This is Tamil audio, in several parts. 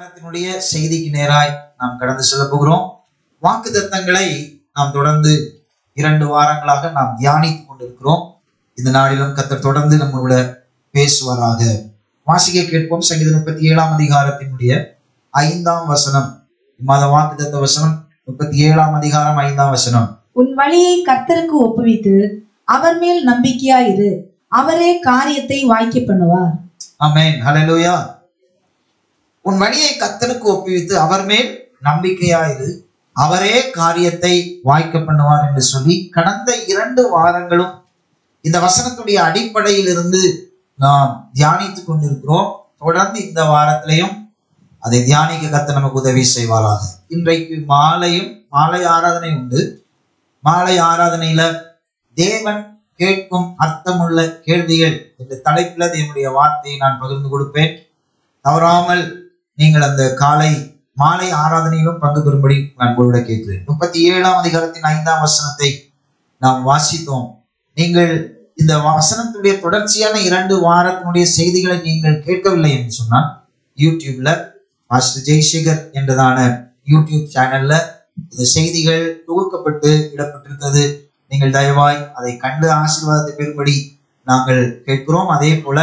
வாரத்தினுடைய செய்திக்கு நேராய் நாம் கடந்து செல்ல போகிறோம் வாக்கு தத்தங்களை நாம் தொடர்ந்து இரண்டு வாரங்களாக நாம் தியானித்துக் கொண்டிருக்கிறோம் இந்த நாளிலும் கத்தர் தொடர்ந்து நம்மளோட பேசுவாராக வாசிக்க கேட்போம் சங்கீதம் முப்பத்தி ஏழாம் அதிகாரத்தினுடைய ஐந்தாம் வசனம் இம்மாத வாக்கு தத்த வசனம் முப்பத்தி ஏழாம் அதிகாரம் ஐந்தாம் வசனம் உன் வழியை கர்த்தருக்கு ஒப்புவித்து அவர் மேல் நம்பிக்கையாயிரு அவரே காரியத்தை வாய்க்க பண்ணுவார் ஆமென் ஹalleluya உன் வழியை கத்தருக்கு ஒப்புவித்து அவர் மேல் நம்பிக்கையாயிரு அவரே காரியத்தை வாய்க்க பண்ணுவார் என்று சொல்லி கடந்த இரண்டு வாரங்களும் இந்த வசனத்துடைய அடிப்படையில் இருந்து நாம் தியானித்துக் கொண்டிருக்கிறோம் தொடர்ந்து இந்த வாரத்திலையும் அதை தியானிக்க கத்த நமக்கு உதவி செய்வாராக இன்றைக்கு மாலையும் மாலை ஆராதனை உண்டு மாலை ஆராதனையில தேவன் கேட்கும் அர்த்தமுள்ள கேள்விகள் என்ற தலைப்புல தேவனுடைய வார்த்தையை நான் பகிர்ந்து கொடுப்பேன் தவறாமல் நீங்கள் அந்த காலை மாலை ஆராதனையிலும் பங்கு பெறும்படி நான் உங்களோட கேட்கிறேன் முப்பத்தி ஏழாம் அதிகாரத்தின் ஐந்தாம் வசனத்தை நாம் வாசித்தோம் நீங்கள் இந்த வசனத்துடைய தொடர்ச்சியான இரண்டு வாரத்தினுடைய செய்திகளை நீங்கள் கேட்கவில்லை என்று சொன்னால் யூடியூப்ல மாஸ்டர் ஜெய்சேகர் என்றதான யூடியூப் சேனல்ல இந்த செய்திகள் தொகுக்கப்பட்டு இடப்பட்டிருக்கிறது நீங்கள் தயவாய் அதை கண்டு ஆசீர்வாதத்தை பெறும்படி நாங்கள் கேட்கிறோம் அதே போல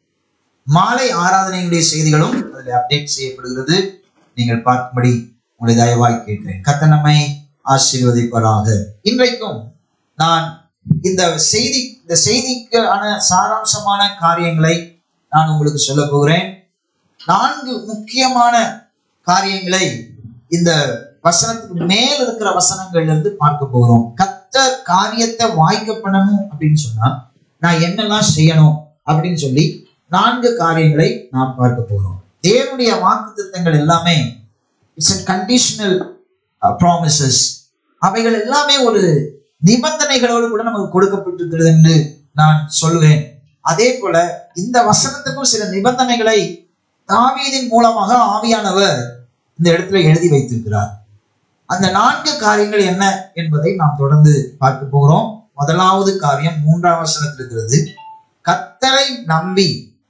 மாலை ஆராதனையுடைய செய்திகளும் அதில் அப்டேட் செய்யப்படுகிறது நீங்கள் பார்க்கும்படி உங்களை தயவாய் கேட்கிறேன் கத்த நம்மை ஆசீர்வதிப்பதாக இன்றைக்கும் நான் இந்த செய்தி இந்த செய்திக்கான சாராம்சமான காரியங்களை நான் உங்களுக்கு சொல்ல போகிறேன் நான்கு முக்கியமான காரியங்களை இந்த வசனத்துக்கு மேல் இருக்கிற வசனங்கள்ல இருந்து பார்க்க போகிறோம் கத்தர் காரியத்தை வாய்க்க பண்ணணும் அப்படின்னு சொன்னா நான் என்னெல்லாம் செய்யணும் அப்படின்னு சொல்லி நான்கு காரியங்களை நாம் பார்க்க போகிறோம் தேவனுடைய வாக்கு திட்டங்கள் எல்லாமே இட்ஸ் கண்டிஷனல் ப்ராமிசஸ் அவைகள் எல்லாமே ஒரு நிபந்தனைகளோடு கூட நமக்கு கொடுக்கப்பட்டிருக்கிறது என்று நான் சொல்லுவேன் அதே போல இந்த வசனத்துக்கும் சில நிபந்தனைகளை தாவீதின் மூலமாக ஆவியானவர் இந்த இடத்துல எழுதி வைத்திருக்கிறார் அந்த நான்கு காரியங்கள் என்ன என்பதை நாம் தொடர்ந்து பார்க்க போகிறோம் முதலாவது காரியம் மூன்றாம் வசனத்தில் இருக்கிறது கத்தரை நம்பி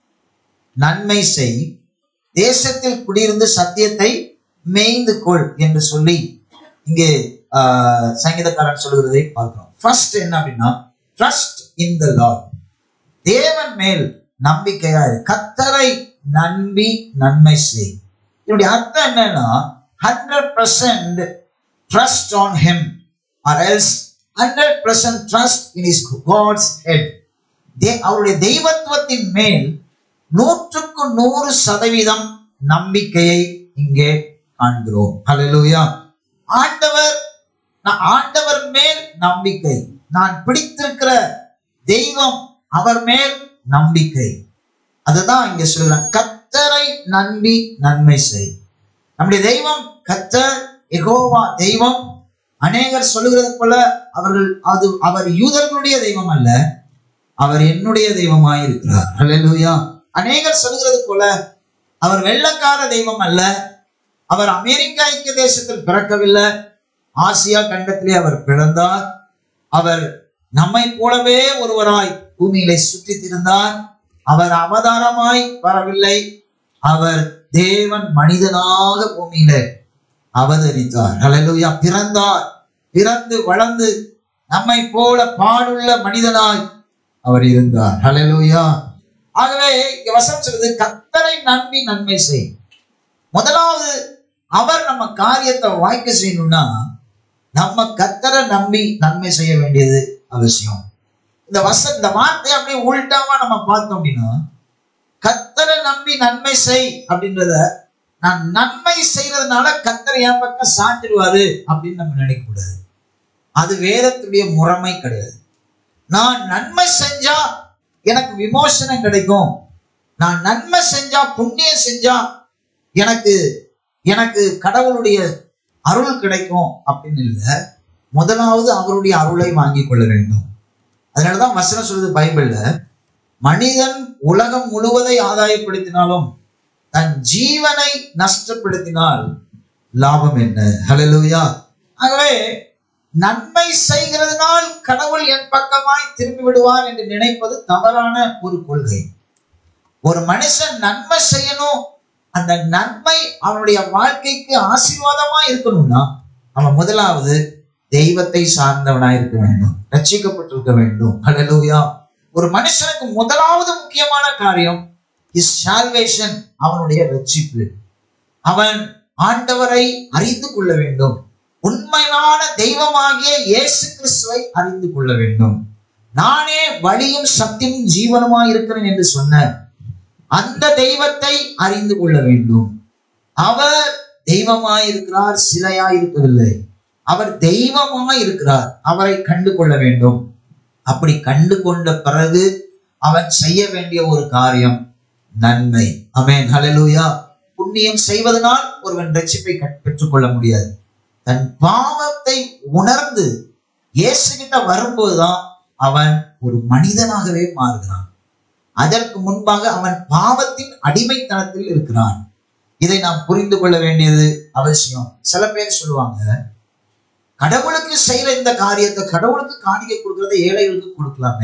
நன்மை செய் தேசத்தில் குடியிருந்து சத்தியத்தை மேய்ந்து கொள் என்று சொல்லி இங்கே ஆஹ், சங்கீதக்காரன் சொல்லுகிறதை பார்க்கிறோம் ஃபர்ஸ்ட் என்ன அப்படின்னா ட்ரஸ்ட் இன் த லார்ட் தேவன் மேல் நம்பிக்கையா இரு. கத்தரை நம்பி நன்மை செய் இதனுடைய அர்த்தம் என்னன்னா hundred percent trust on him or else hundred percent trust in is God's head they அவருடைய தெய்வத்துவத்தின் மேல் நூற்றுக்கு நூறு சதவீதம் நம்பிக்கையை இங்கே காண்கிறோம் ஹalleluya ஆண்டவர் நான் ஆண்டவர் மேல் நம்பிக்கை நான் பிடித்திருக்கிற தெய்வம் அவர் மேல் நம்பிக்கை அதுதான் இங்க சொல்றான் கத்தரை நம்பி நன்மை செய் நம்முடைய தெய்வம் கத்தர் எகோவா தெய்வம் அநேகர் சொல்லுகிறது போல அவர்கள் அது அவர் யூதர்களுடைய தெய்வம் அல்ல அவர் என்னுடைய தெய்வமாய் இருக்கிறார் ஹalleluya அநேகர் சொல்கிறது போல அவர் வெள்ளக்கார தெய்வம் அல்ல அவர் அமெரிக்கா ஐக்கிய தேசத்தில் பிறக்கவில்லை ஆசியா கண்டத்திலே அவர் பிறந்தார் அவர் நம்மை போலவே ஒருவராய் பூமியிலே சுற்றித் திரிந்தார் அவர் அவதாரமாய் வரவில்லை அவர் தேவன் மனிதனாக பூமியிலே அவதரித்தார் ஹalleluya பிறந்தார் பிறந்து வளர்ந்து நம்மை போல பாடுள்ள மனிதனாய் அவர் இருந்தார் ஹalleluya ஆகவே இங்க வசனம் சொல்றது கத்தரை நம்பி நன்மை செய் முதலாவது அவர் நம்ம காரியத்தை வாய்க்க செய்யணும்னா நம்ம கத்தரை நம்பி நன்மை செய்ய வேண்டியது அவசியம் இந்த வச இந்த வார்த்தையை அப்படியே உள்டாவா நம்ம பார்த்தோம் அப்படின்னா கத்தரை நம்பி நன்மை செய் அப்படின்றத நான் நன்மை செய்யறதுனால கத்தரை என் பக்கம் சாட்டிடுவாரு அப்படின்னு நம்ம நினைக்க கூடாது அது வேதத்துடைய முறைமை கிடையாது நான் நன்மை செஞ்சா எனக்கு விமோசனம் கிடைக்கும் நான் நன்மை செஞ்சா புண்ணியம் செஞ்சா எனக்கு எனக்கு கடவுளுடைய அருள் கிடைக்கும் அப்படின்னு இல்லை முதலாவது அவருடைய அருளை வாங்கி கொள்ள வேண்டும் அதனாலதான் வசனம் சொல்லுது பைபிள்ல மனிதன் உலகம் முழுவதை ஆதாயப்படுத்தினாலும் தன் ஜீவனை நஷ்டப்படுத்தினால் லாபம் என்ன ஹalleluya ஆகவே நன்மை செய்கிறதுனால் கடவுள் என் பக்கமாய் திரும்பி விடுவார் என்று நினைப்பது தவறான ஒரு கொள்கை ஒரு மனுஷன் நன்மை செய்யணும் அந்த நன்மை அவனுடைய வாழ்க்கைக்கு ஆசீர்வாதமா இருக்கணும்னா அவன் முதலாவது தெய்வத்தை சார்ந்தவனாய் இருக்க வேண்டும் ரட்சிக்கப்பட்டிருக்க வேண்டும் ஹalleluya ஒரு மனுஷனுக்கு முதலாவது முக்கியமான காரியம் இஸ் சால்வேஷன் அவனுடைய ரட்சிப்பு அவன் ஆண்டவரை அறிந்து கொள்ள வேண்டும் உண்மையான தெய்வமாகிய இயேசு கிறிஸ்துவை அறிந்து கொள்ள வேண்டும் நானே வழியும் சக்தியும் ஜீவனுமாய் இருக்கிறேன் என்று சொன்ன அந்த தெய்வத்தை அறிந்து கொள்ள வேண்டும் அவர் தெய்வமாய் இருக்கிறார் சிலையாய் இருக்கவில்லை அவர் தெய்வமாய் இருக்கிறார் அவரை கண்டு கொள்ள வேண்டும் அப்படி கண்டு கொண்ட பிறகு அவன் செய்ய வேண்டிய ஒரு காரியம் நன்மை அமேன் ஹalleluya புண்ணியம் செய்வதனால் ஒருவன் ரட்சிப்பை கற்- பெற்றுக்கொள்ள முடியாது தன் பாவத்தை உணர்ந்து இயேசு கிட்ட வரும்போதுதான் அவன் ஒரு மனிதனாகவே மாறுகிறான் அதற்கு முன்பாக அவன் பாவத்தின் அடிமைத்தனத்தில் இருக்கிறான் இதை நாம் புரிந்து கொள்ள வேண்டியது அவசியம் சில பேர் சொல்லுவாங்க கடவுளுக்கு செய்யற இந்த காரியத்தை கடவுளுக்கு காணிக்கை கொடுக்கறதை ஏழைகளுக்கு கொடுக்கலாமே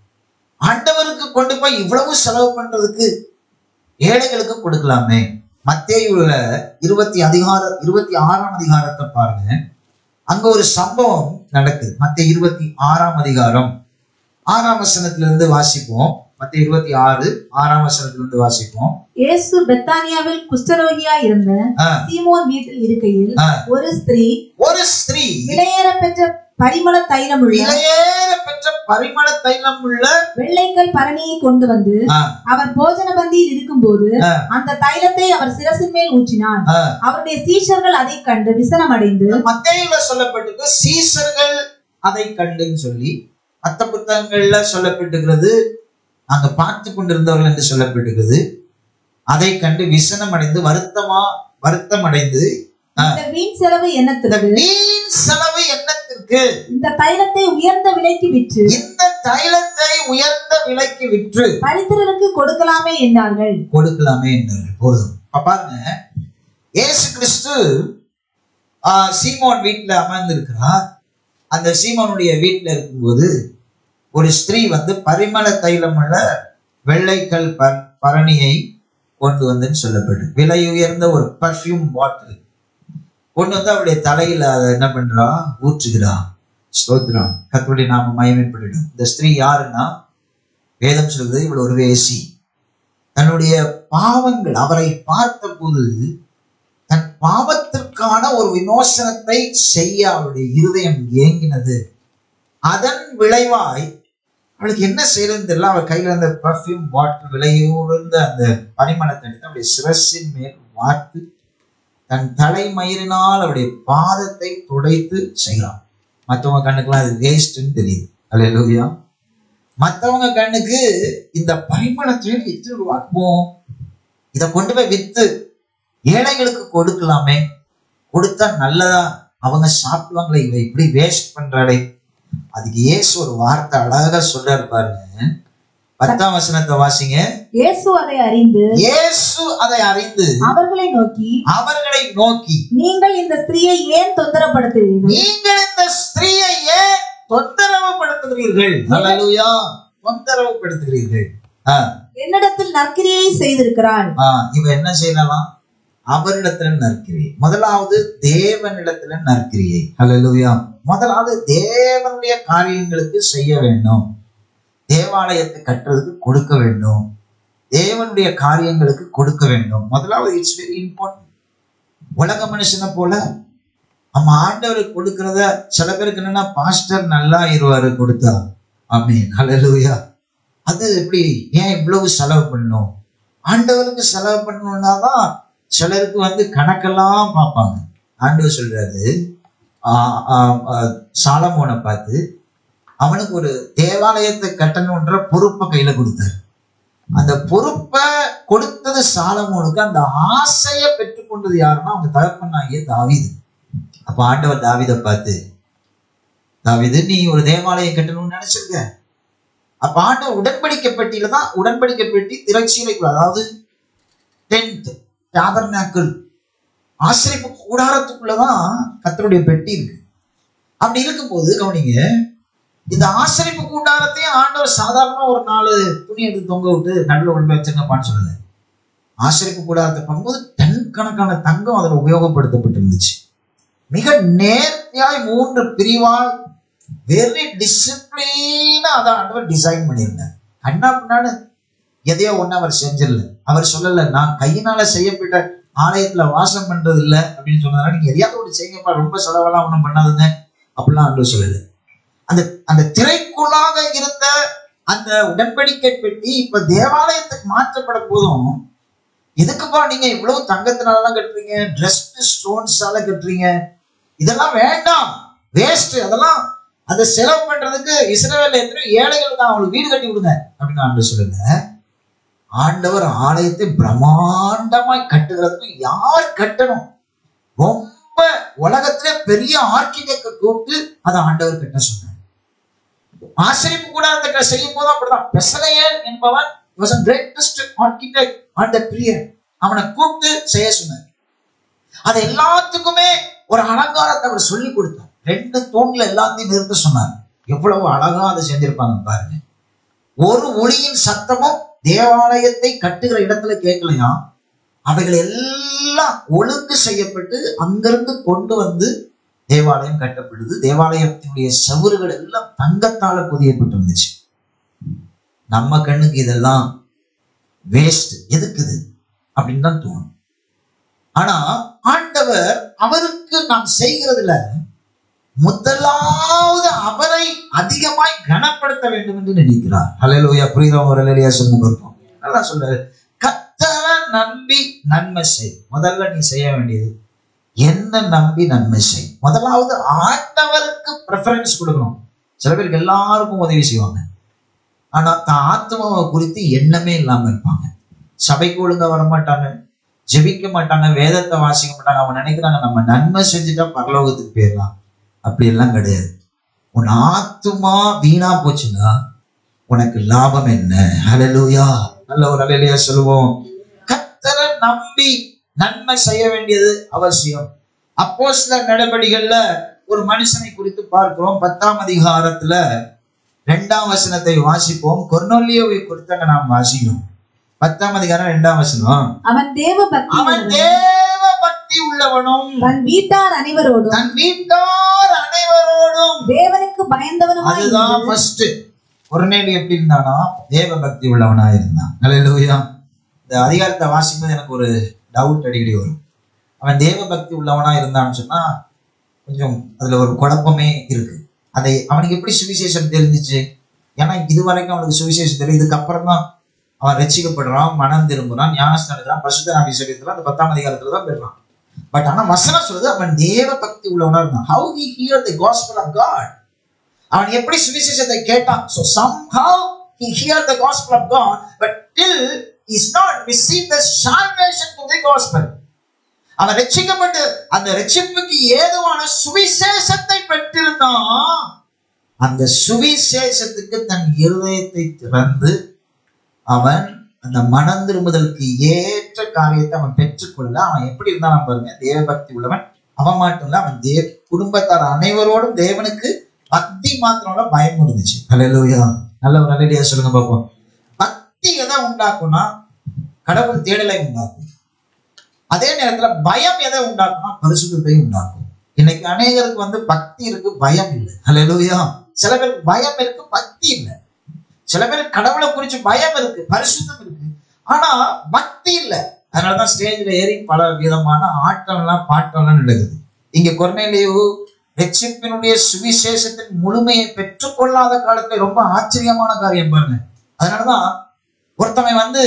ஆண்டவருக்கு கொண்டு போய் இவ்வளவு செலவு பண்றதுக்கு ஏழைகளுக்கு கொடுக்கலாமே மத்தேயுல இருபத்தி அதிகார இருபத்தி ஆறாம் அதிகாரத்தை பாருங்க அங்க ஒரு சம்பவம் நடக்குது மத்திய இருபத்தி ஆறாம் அதிகாரம் ஆறாம் வசனத்திலிருந்து வாசிப்போம் மத்திய இருபத்தி ஆறு ஆறாம் வசனத்திலிருந்து வாசிப்போம் இயேசு பெத்தானியாவில் குஷ்டரோகியா இருந்த ஆ, சீமோன் வீட்டில் இருக்கையில் ஆ. ஒரு ஸ்திரீ ஒரு ஸ்திரீ விலையேற பெற்ற பரிமள தைலமுள்ள விலையேற பெற்ற பரிமள தைலம் உள்ள வெள்ளைக்கல் பரணியை கொண்டு வந்து ஆ, அவர் போஜன பந்தியில் இருக்கும்போது ஆ. அந்த தைலத்தை அவர் சிரசின் மேல் ஊற்றினார் ஆ. அவருடைய சீஷர்கள் அதை கண்டு விசனமடைந்து மத்தேயுல சொல்லப்பட்டிருக்கு சீசர்கள் அதை கண்டுன்னு சொல்லி மத்த புத்தகங்கள்ல சொல்லப்பட்டிருக்கிறது அங்க பார்த்து கொண்டிருந்தவர்கள் என்று சொல்லப்பட்டிருக்கிறது அதை கண்டு விசனம் அடைந்து வருத்தமா வருத்தம் அடைந்து இந்த வீண் செலவு இந்த எண்ணத்திற்கு வீண் செலவு எண்ணத்திற்கு இந்த தைலத்தை உயர்ந்த விலைக்கு விற்று இந்த தைலத்தை உயர்ந்த விலைக்கு விற்று பரித்திரருக்கு கொடுக்கலாமே என்றார்கள் கொடுக்கலாமே என்றார்கள் போதும் இப்ப பாருங்க இயேசு கிறிஸ்து ஆஹ், சீமோன் வீட்டுல அமர்ந்திருக்கிறார் அந்த சீமோனுடைய வீட்டுல இருக்கும்போது ஒரு ஸ்திரீ வந்து பரிமள தைலமுள்ள வெள்ளைக்கல் ப- பரணியை கொண்டு வந்துன்னு சொல்லப்பட்டு விலை உயர்ந்த ஒரு பர்ஃப்யூம் பாட்டில் கொண்டு வந்து அவருடைய தலையில அதை என்ன பண்றா ஊற்றுகிறா ஸ்தோத்திரம் கத்தருடைய நாம மயமைப்படிடும் இந்த ஸ்திரீ யாருன்னா வேதம் சொல்லுது இவள் ஒரு வேசி தன்னுடைய பாவங்கள் அவரை பார்த்தபோது தன் பாவத்திற்கான ஒரு விமோசனத்தை செய்ய அவளுடைய இருதயம் ஏங்கினது அதன் விளைவாய் அவளுக்கு என்ன செய்யறதுன்னு தெரியல அவள் கையில அந்த பர்ஃப்யூம் பாட்டில் விலையுறந்த அந்த பனிமணத்தை எடுத்து அவளுடைய சிரசின் மேல் வார்த்து தன் தலைமயிரினால் அவருடைய பாதத்தை துடைத்து செய்கிறான் மற்றவங்க கண்ணுக்கெல்லாம் அது வேஸ்ட்னு தெரியுது அல்ல மற்றவங்க கண்ணுக்கு இந்த பரிமளத்தை வித்து ரூபாக்கும் இதை கொண்டு போய் வித்து ஏழைகளுக்கு கொடுக்கலாமே கொடுத்தா நல்லதா அவங்க சாப்பிடுவாங்களே இவ இப்படி வேஸ்ட் பண்றாளே அதுக்கு இயேசு ஒரு வார்த்தை அழகா சொல்றாரு பாருங்க பத்தாம் வசனத்தை வாசிங்க இயேசு அதை அறிந்து இயேசு அதை அறிந்து அவர்களை நோக்கி அவர்களை நோக்கி நீங்கள் இந்த ஸ்திரீயை ஏன் தொந்தரப்படுத்துகிறீர்கள் நீங்கள் இந்த ஸ்திரீயை ஏன் தொந்தரவுப்படுத்துகிறீர்கள் அல்லேலூயா தொந்தரவுப்படுத்துகிறீர்கள் ஆ, என்னிடத்தில் நற்கிரியை செய்திருக்கிறாள் ஆ, இவ என்ன செய்யலாம் அவரிடத்துல நற்கிரியை முதலாவது தேவனிடத்துல நற்கிரியை அல்லேலூயா முதலாவது தேவனுடைய காரியங்களுக்கு செய்ய வேண்டும் தேவாலயத்தை கட்டுறதுக்கு கொடுக்க வேண்டும் தேவனுடைய காரியங்களுக்கு கொடுக்க வேண்டும் முதலாவது இட்ஸ் வெரி இம்பார்ட்டன்ட் உலக மனுஷனை போல நம்ம ஆண்டவருக்கு கொடுக்கறத சில பேருக்கு என்னன்னா பாஸ்டர் நல்லா இருவாரு கொடுத்தா ஆமீன் ஹalleluya அது எப்படி ஏன் இவ்வளவு செலவு பண்ணணும் ஆண்டவருக்கு செலவு பண்ணணும்னா தான் சிலருக்கு வந்து கணக்கெல்லாம் பார்ப்பாங்க ஆண்டவர் சொல்றாரு ஆஹ் ஆஹ் ஆஹ் சாலமோனை பார்த்து அவனுக்கு ஒரு தேவாலயத்தை கட்டணுன்ற பொறுப்பை கையில கொடுத்தாரு அந்த பொறுப்பை கொடுத்தது சாலமோனுக்கு அந்த ஆசையை பெற்றுக்கொண்டது யாருன்னா அவங்க தகப்பனாகிய தாவீது அப்ப ஆண்டவர் தாவீதை பார்த்து தாவீது நீ ஒரு தேவாலயம் கட்டணும்னு நினைச்சிருக்க அப்ப ஆண்டவர் உடன்படிக்கை பெட்டியில தான் உடன்படிக்கை பெட்டி திரைச்சீலைக்குள்ள அதாவது டென்ட் டாபர்நாக்கிள் ஆசிரியப்பு கூடாரத்துக்குள்ளதான் கத்தருடைய பெட்டி இருக்கு அப்படி இருக்கும்போது கவனிங்க இந்த ஆசிரியப்பு கூடாரத்தையும் ஆண்டவர் சாதாரணமா ஒரு நாலு துணி எடுத்து தொங்க விட்டு நடுவில் கொண்டு போய் வச்சிருங்கப்பான்னு சொல்லல ஆசிரியப்பு கூடாரத்தை பார்க்கும்போது டன் கணக்கான தங்கம் அதில் உபயோகப்படுத்தப்பட்டிருந்துச்சு மிக நேர்த்தியாய் மூன்று பிரிவாய் வெரி டிசிப்ளினா அதான் ஆண்டவர் டிசைன் பண்ணியிருந்தார் கண்ணா பின்னாடு எதையோ ஒண்ணு அவர் செஞ்சிடல அவர் சொல்லல நான் கையினால செய்யப்பட்ட ஆலயத்துல வாசம் பண்றது இல்ல அப்படின்னு சொன்னதுனால நீங்க எதையாவது ஒன்று செய்யுங்கப்பா ரொம்ப செலவெல்லாம் ஒண்ணும் பண்ணாதுங்க அப்படிலாம் ஆண்டு சொல்லல அந்த அந்த திரைக்குள்ளாக இருந்த அந்த உடன்படிக்கை பெட்டி இப்ப தேவாலயத்துக்கு மாற்றப்பட போதும் எதுக்குப்பா நீங்க இவ்வளவு தங்கத்தினாலலாம் கட்டுறீங்க ட்ரெஸ்ட் ஸ்டோன்ஸால கட்டுறீங்க இதெல்லாம் வேண்டாம் வேஸ்ட் அதெல்லாம் அதை செலவு பண்றதுக்கு இஸ்ரேல் எத்தனை ஏழைகள் தான் அவங்களுக்கு வீடு கட்டி விடுங்க அப்படின்னு ஆண்டு சொல்லுங்க ஆண்டவர் ஆலயத்தை பிரம்மாண்டமாய் கட்டுகிறதுக்கு யார் கட்டணும் ரொம்ப உலகத்திலே பெரிய ஆர்கிடெக்ட் கூப்பிட்டு அதை ஆண்டவர் கட்ட சொன்னார் ஆசிரியப்பு கூட அந்த செய்யும் போது அப்படிதான் பெசலையல் என்பவன் was greatest architect on the period அவனை கூப்பிட்டு செய்ய சொன்னார் அது எல்லாத்துக்குமே ஒரு அலங்காரத்தை அவர் சொல்லி கொடுத்தார் ரெண்டு தூண்ல எல்லாத்தையும் நிறுத்த சொன்னார் எவ்வளவு அழகா அதை செஞ்சிருப்பாங்க பாருங்க ஒரு ஒளியின் சத்தமும் தேவாலயத்தை கட்டுகிற இடத்துல கேட்கலையா அவைகள் எல்லாம் ஒழுங்கு செய்யப்பட்டு அங்கிருந்து கொண்டு வந்து தேவாலயம் கட்டப்படுது தேவாலயத்தினுடைய சவுறுகள் எல்லாம் தங்கத்தால புதியப்பட்டு இருந்துச்சு நம்ம கண்ணுக்கு இதெல்லாம் வேஸ்ட் எதுக்குது அப்படின்னு தான் தோணும் ஆனா ஆண்டவர் அவருக்கு நாம் செய்கிறதுல முதலாவது அவரை அதிகமாய் கனப்படுத்த வேண்டும் என்று நினைக்கிறார் ஹalleluya புரியுதா ஒரு ஹalleluya சொல்லுங்க பார்ப்போம் நல்லா சொல்றாரு கத்தரை நம்பி நன்மை செய் முதல்ல நீ செய்ய வேண்டியது என்ன நம்பி நன்மை செய் முதலாவது ஆண்டவருக்கு ப்ரெஃபரன்ஸ் கொடுக்கணும் சில பேருக்கு எல்லாருக்கும் உதவி செய்வாங்க ஆனா தான் ஆத்மாவை குறித்து எண்ணமே இல்லாம இருப்பாங்க சபைக்கு ஒழுங்கா வர மாட்டாங்க ஜெபிக்க மாட்டாங்க வேதத்தை வாசிக்க மாட்டாங்க அவங்க நினைக்கிறாங்க நம்ம நன்மை செஞ்சுட்டா பரலோகத்துக்கு போயிடலாம் அப்படி எல்லாம் கிடையாது உன் ஆத்துமா வீணா போச்சுன்னா உனக்கு லாபம் என்ன ஹalleluya நல்ல ஒரு ஹalleluya சொல்லுவோம் கத்தரை நம்பி நன்மை செய்ய வேண்டியது அவசியம் அப்போ சில நடவடிக்கைகள்ல ஒரு மனுஷனை குறித்து பார்க்கிறோம் பத்தாம் அதிகாரத்துல ரெண்டாம் வசனத்தை வாசிப்போம் கொர்னோலியோவை குறித்தாங்க நாம் வாசிக்கிறோம் பத்தாம் அதிகாரம் ரெண்டாம் வசனம் அவன் தேவ பக்தி அவன் உள்ளவனும், தேவ பக்தி உள்ளவனும் தன் வீட்டார் அனைவரோடும் தன் வீட்டார் அனைவரோடும் தேவனுக்கு பயந்தவனுமாய் அதுதான் இருந்து, ஃபர்ஸ்ட் கொர்நேலி எப்படி இருந்தானா தேவ பக்தி உள்ளவனா இருந்தான் ஹalleluya இந்த அதிகாரத்தை வாசிக்கும்போது எனக்கு ஒரு டவுட் அடிக்கடி வரும் அவன் தேவ பக்தி உள்ளவனா இருந்தான்னு சொன்னா கொஞ்சம் அதுல ஒரு குழப்பமே இருக்கு அதை அவனுக்கு எப்படி சுவிசேஷம் தெரிஞ்சிச்சு ஏன்னா இது வரைக்கும் அவனுக்கு சுவிசேஷம் தெரியும் இதுக்கப்புறம் தான் அவன் ரட்சிக்கப்படுறான் மனம் திரும்புறான் ஞானஸ்தானம் எடுக்கிறான் பசுத்த அபிஷேகத்துல அந்த பத்தாம் அதிகாரத்துல தான் பெறுறான் பட் ஆனா வசனம் சொல்லுது அவன் தேவ பக்தி உள்ளவனா இருந்தான் how he hear the gospel of God அவன் எப்படி சுவிசேஷத்தை கேட்டான் so somehow he hear the gospel of God but till is not received the salvation to the gospel அவன் ரட்சிக்கப்பட்டு அந்த ரட்சிப்புக்கு ஏதுவான சுவிசேஷத்தை பெற்றிருந்தான் அந்த சுவிசேஷத்துக்கு தன் இருதயத்தை திறந்து அவன் அந்த மனம் திரும்புதலுக்கு ஏற்ற காரியத்தை அவன் பெற்றுக்கொள்ள அவன் எப்படி இருந்தான் பாருங்க தேவபக்தி உள்ளவன் அவன் மட்டும் இல்ல அவன் தேவ குடும்பத்தார் அனைவரோடும் தேவனுக்கு பக்தி மாத்திரம் பயம் இருந்துச்சு ஹalleluya நல்ல ஒரு நல்லடியா சொல்லுங்க பார்ப்போம் பக்தி எதை உண்டாக்கும்னா கடவுள் தேடலை உண்டாக்கும் அதே நேரத்துல பயம் எதை உண்டாக்கும்னா பரிசுத்தத்தை உண்டாக்கும் இன்னைக்கு அநேகருக்கு வந்து பக்தி இருக்கு பயம் இல்லை ஹalleluya சில பேருக்கு பயம் இருக்கு பக்தி இல்லை சில பேருக்கு கடவுளை குறிச்சு பயம் இருக்கு பரிசுத்தம் இருக்கு ஆனா பக்தி இல்லை அதனாலதான் ஸ்டேஜ்ல ஏறி பல விதமான ஆட்டம்லாம் பாட்டம்லாம் நடக்குது இங்க கொர்நேலியு ரட்சிப்பினுடைய சுவிசேஷத்தின் முழுமையை பெற்றுக்கொள்ளாத காலத்துல ரொம்ப ஆச்சரியமான காரியம் பாருங்க அதனாலதான் ஒருத்தவன் வந்து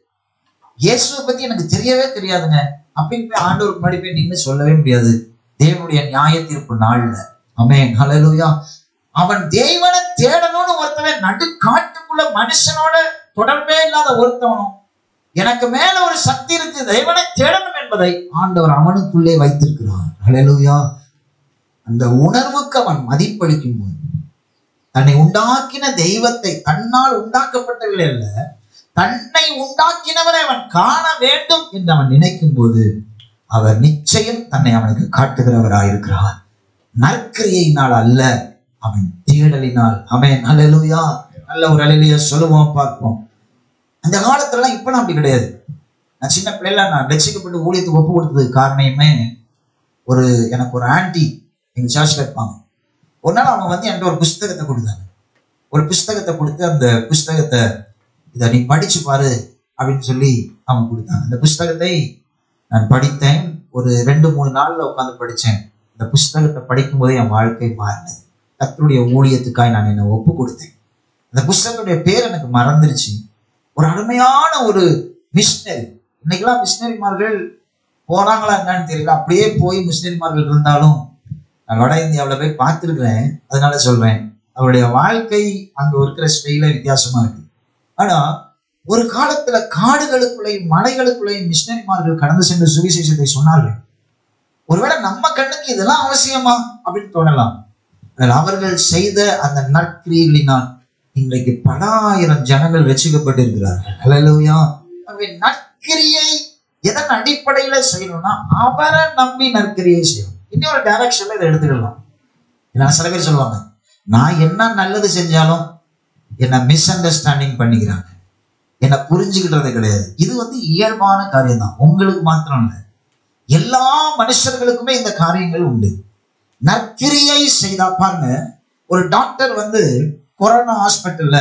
இயேசுவை பத்தி எனக்கு தெரியவே தெரியாதுங்க அப்படின்னு போய் ஆண்டவருக்கு முன்னாடி போய் நின்னு சொல்லவே முடியாது தேவனுடைய நியாய தீர்ப்பு நாள்ல அமேன் ஹalleluya அவன் தேவனை தேடணும்னு ஒருத்தவன் நடு காட்டுக்குள்ள மனுஷனோட தொடர்பே இல்லாத ஒருத்தவனும் எனக்கு மேல ஒரு சக்தி இருக்கு தேவனை தேடணும் என்பதை ஆண்டவர் அவனுக்குள்ளே வைத்திருக்கிறார் ஹalleluya அந்த உணர்வுக்கு அவன் மதிப்பளிக்கும் போது தன்னை உண்டாக்கின தெய்வத்தை தன்னால் உண்டாக்கப்பட்டவில்லை அல்ல தன்னை உண்டாக்கினவரை அவன் காண வேண்டும் என்று அவன் நினைக்கும் போது அவர் நிச்சயம் தன்னை அவனுக்கு காட்டுகிறவராயிருக்கிறார் நற்கிரியையினால் அல்ல அவன் தேடலினால் அவன் அல்லேலூயா நல்ல ஒரு அலையிலேயே சொல்லுவோம் பார்ப்போம் அந்த காலத்துலலாம் இப்பெல்லாம் அப்படி கிடையாது நான் சின்ன பிள்ளைல நான் ரட்சிக்கப்பட்டு ஊழியத்துக்கு ஒப்பு கொடுத்ததுக்கு காரணமே ஒரு எனக்கு ஒரு ஆன்டி எங்க சர்ச்ல இருப்பாங்க ஒரு நாள் அவங்க வந்து என்கிட்ட ஒரு புஸ்தகத்தை கொடுத்தாங்க ஒரு புஸ்தகத்தை கொடுத்து அந்த புஸ்தகத்தை இதை நீ படிச்சு பாரு அப்படின்னு சொல்லி அவங்க கொடுத்தாங்க அந்த புஸ்தகத்தை நான் படித்தேன் ஒரு ரெண்டு மூணு நாள்ல உட்காந்து படிச்சேன் இந்த புஸ்தகத்தை படிக்கும்போதே என் வாழ்க்கை மாறினது கர்த்தருடைய ஊழியத்துக்காய் நான் என்னை ஒப்பு கொடுத்தேன் அந்த புஸ்தகத்துடைய பேர் எனக்கு மறந்துருச்சு ஒரு அருமையான ஒரு மிஷினரி இன்னைக்கெல்லாம் மிஷினரிமார்கள் போனாங்களா என்னன்னு தெரியல அப்படியே போய் மிஷினரிமார்கள் இருந்தாலும் நான் வட இந்தியாவில் போய் பார்த்துருக்கிறேன் அதனால சொல்றேன் அவருடைய வாழ்க்கை அங்க இருக்கிற ஸ்டைல வித்தியாசமா இருக்கு ஆனா ஒரு காலத்துல காடுகளுக்குள்ளேயும் மலைகளுக்குள்ளேயும் மிஷினரிமார்கள் கடந்து சென்று சுவிசேஷத்தை சொன்னார்கள் ஒருவேளை நம்ம கண்ணுக்கு இதெல்லாம் அவசியமா அப்படின்னு தோணலாம் ஆனால் அவர்கள் செய்த அந்த நற்கிரியைகளினால் இன்றைக்கு பல ஆயிரம் ஜனங்கள் ரசிக்கப்பட்டிருக்கிறார்கள் ஹalleluya ஆகவே நற்கிரியை எதன் அடிப்படையில செய்யணும்னா அவரை நம்பி நற்கிரியை செய்யணும் இன்னொரு டைரக்ஷன்ல இதை எடுத்துக்கலாம் ஏன்னா சில பேர் சொல்லுவாங்க நான் என்ன நல்லது செஞ்சாலும் என்னை மிஸ் அண்டர்ஸ்டாண்டிங் பண்ணிக்கிறாங்க என்னை புரிஞ்சுக்கிட்டது கிடையாது இது வந்து இயல்பான காரியம் தான் உங்களுக்கு மாத்திரம் இல்லை எல்லா மனுஷர்களுக்குமே இந்த காரியங்கள் உண்டு நற்கிரியை செய்தா பாருங்க ஒரு டாக்டர் வந்து கொரோனா ஹாஸ்பிட்டல்ல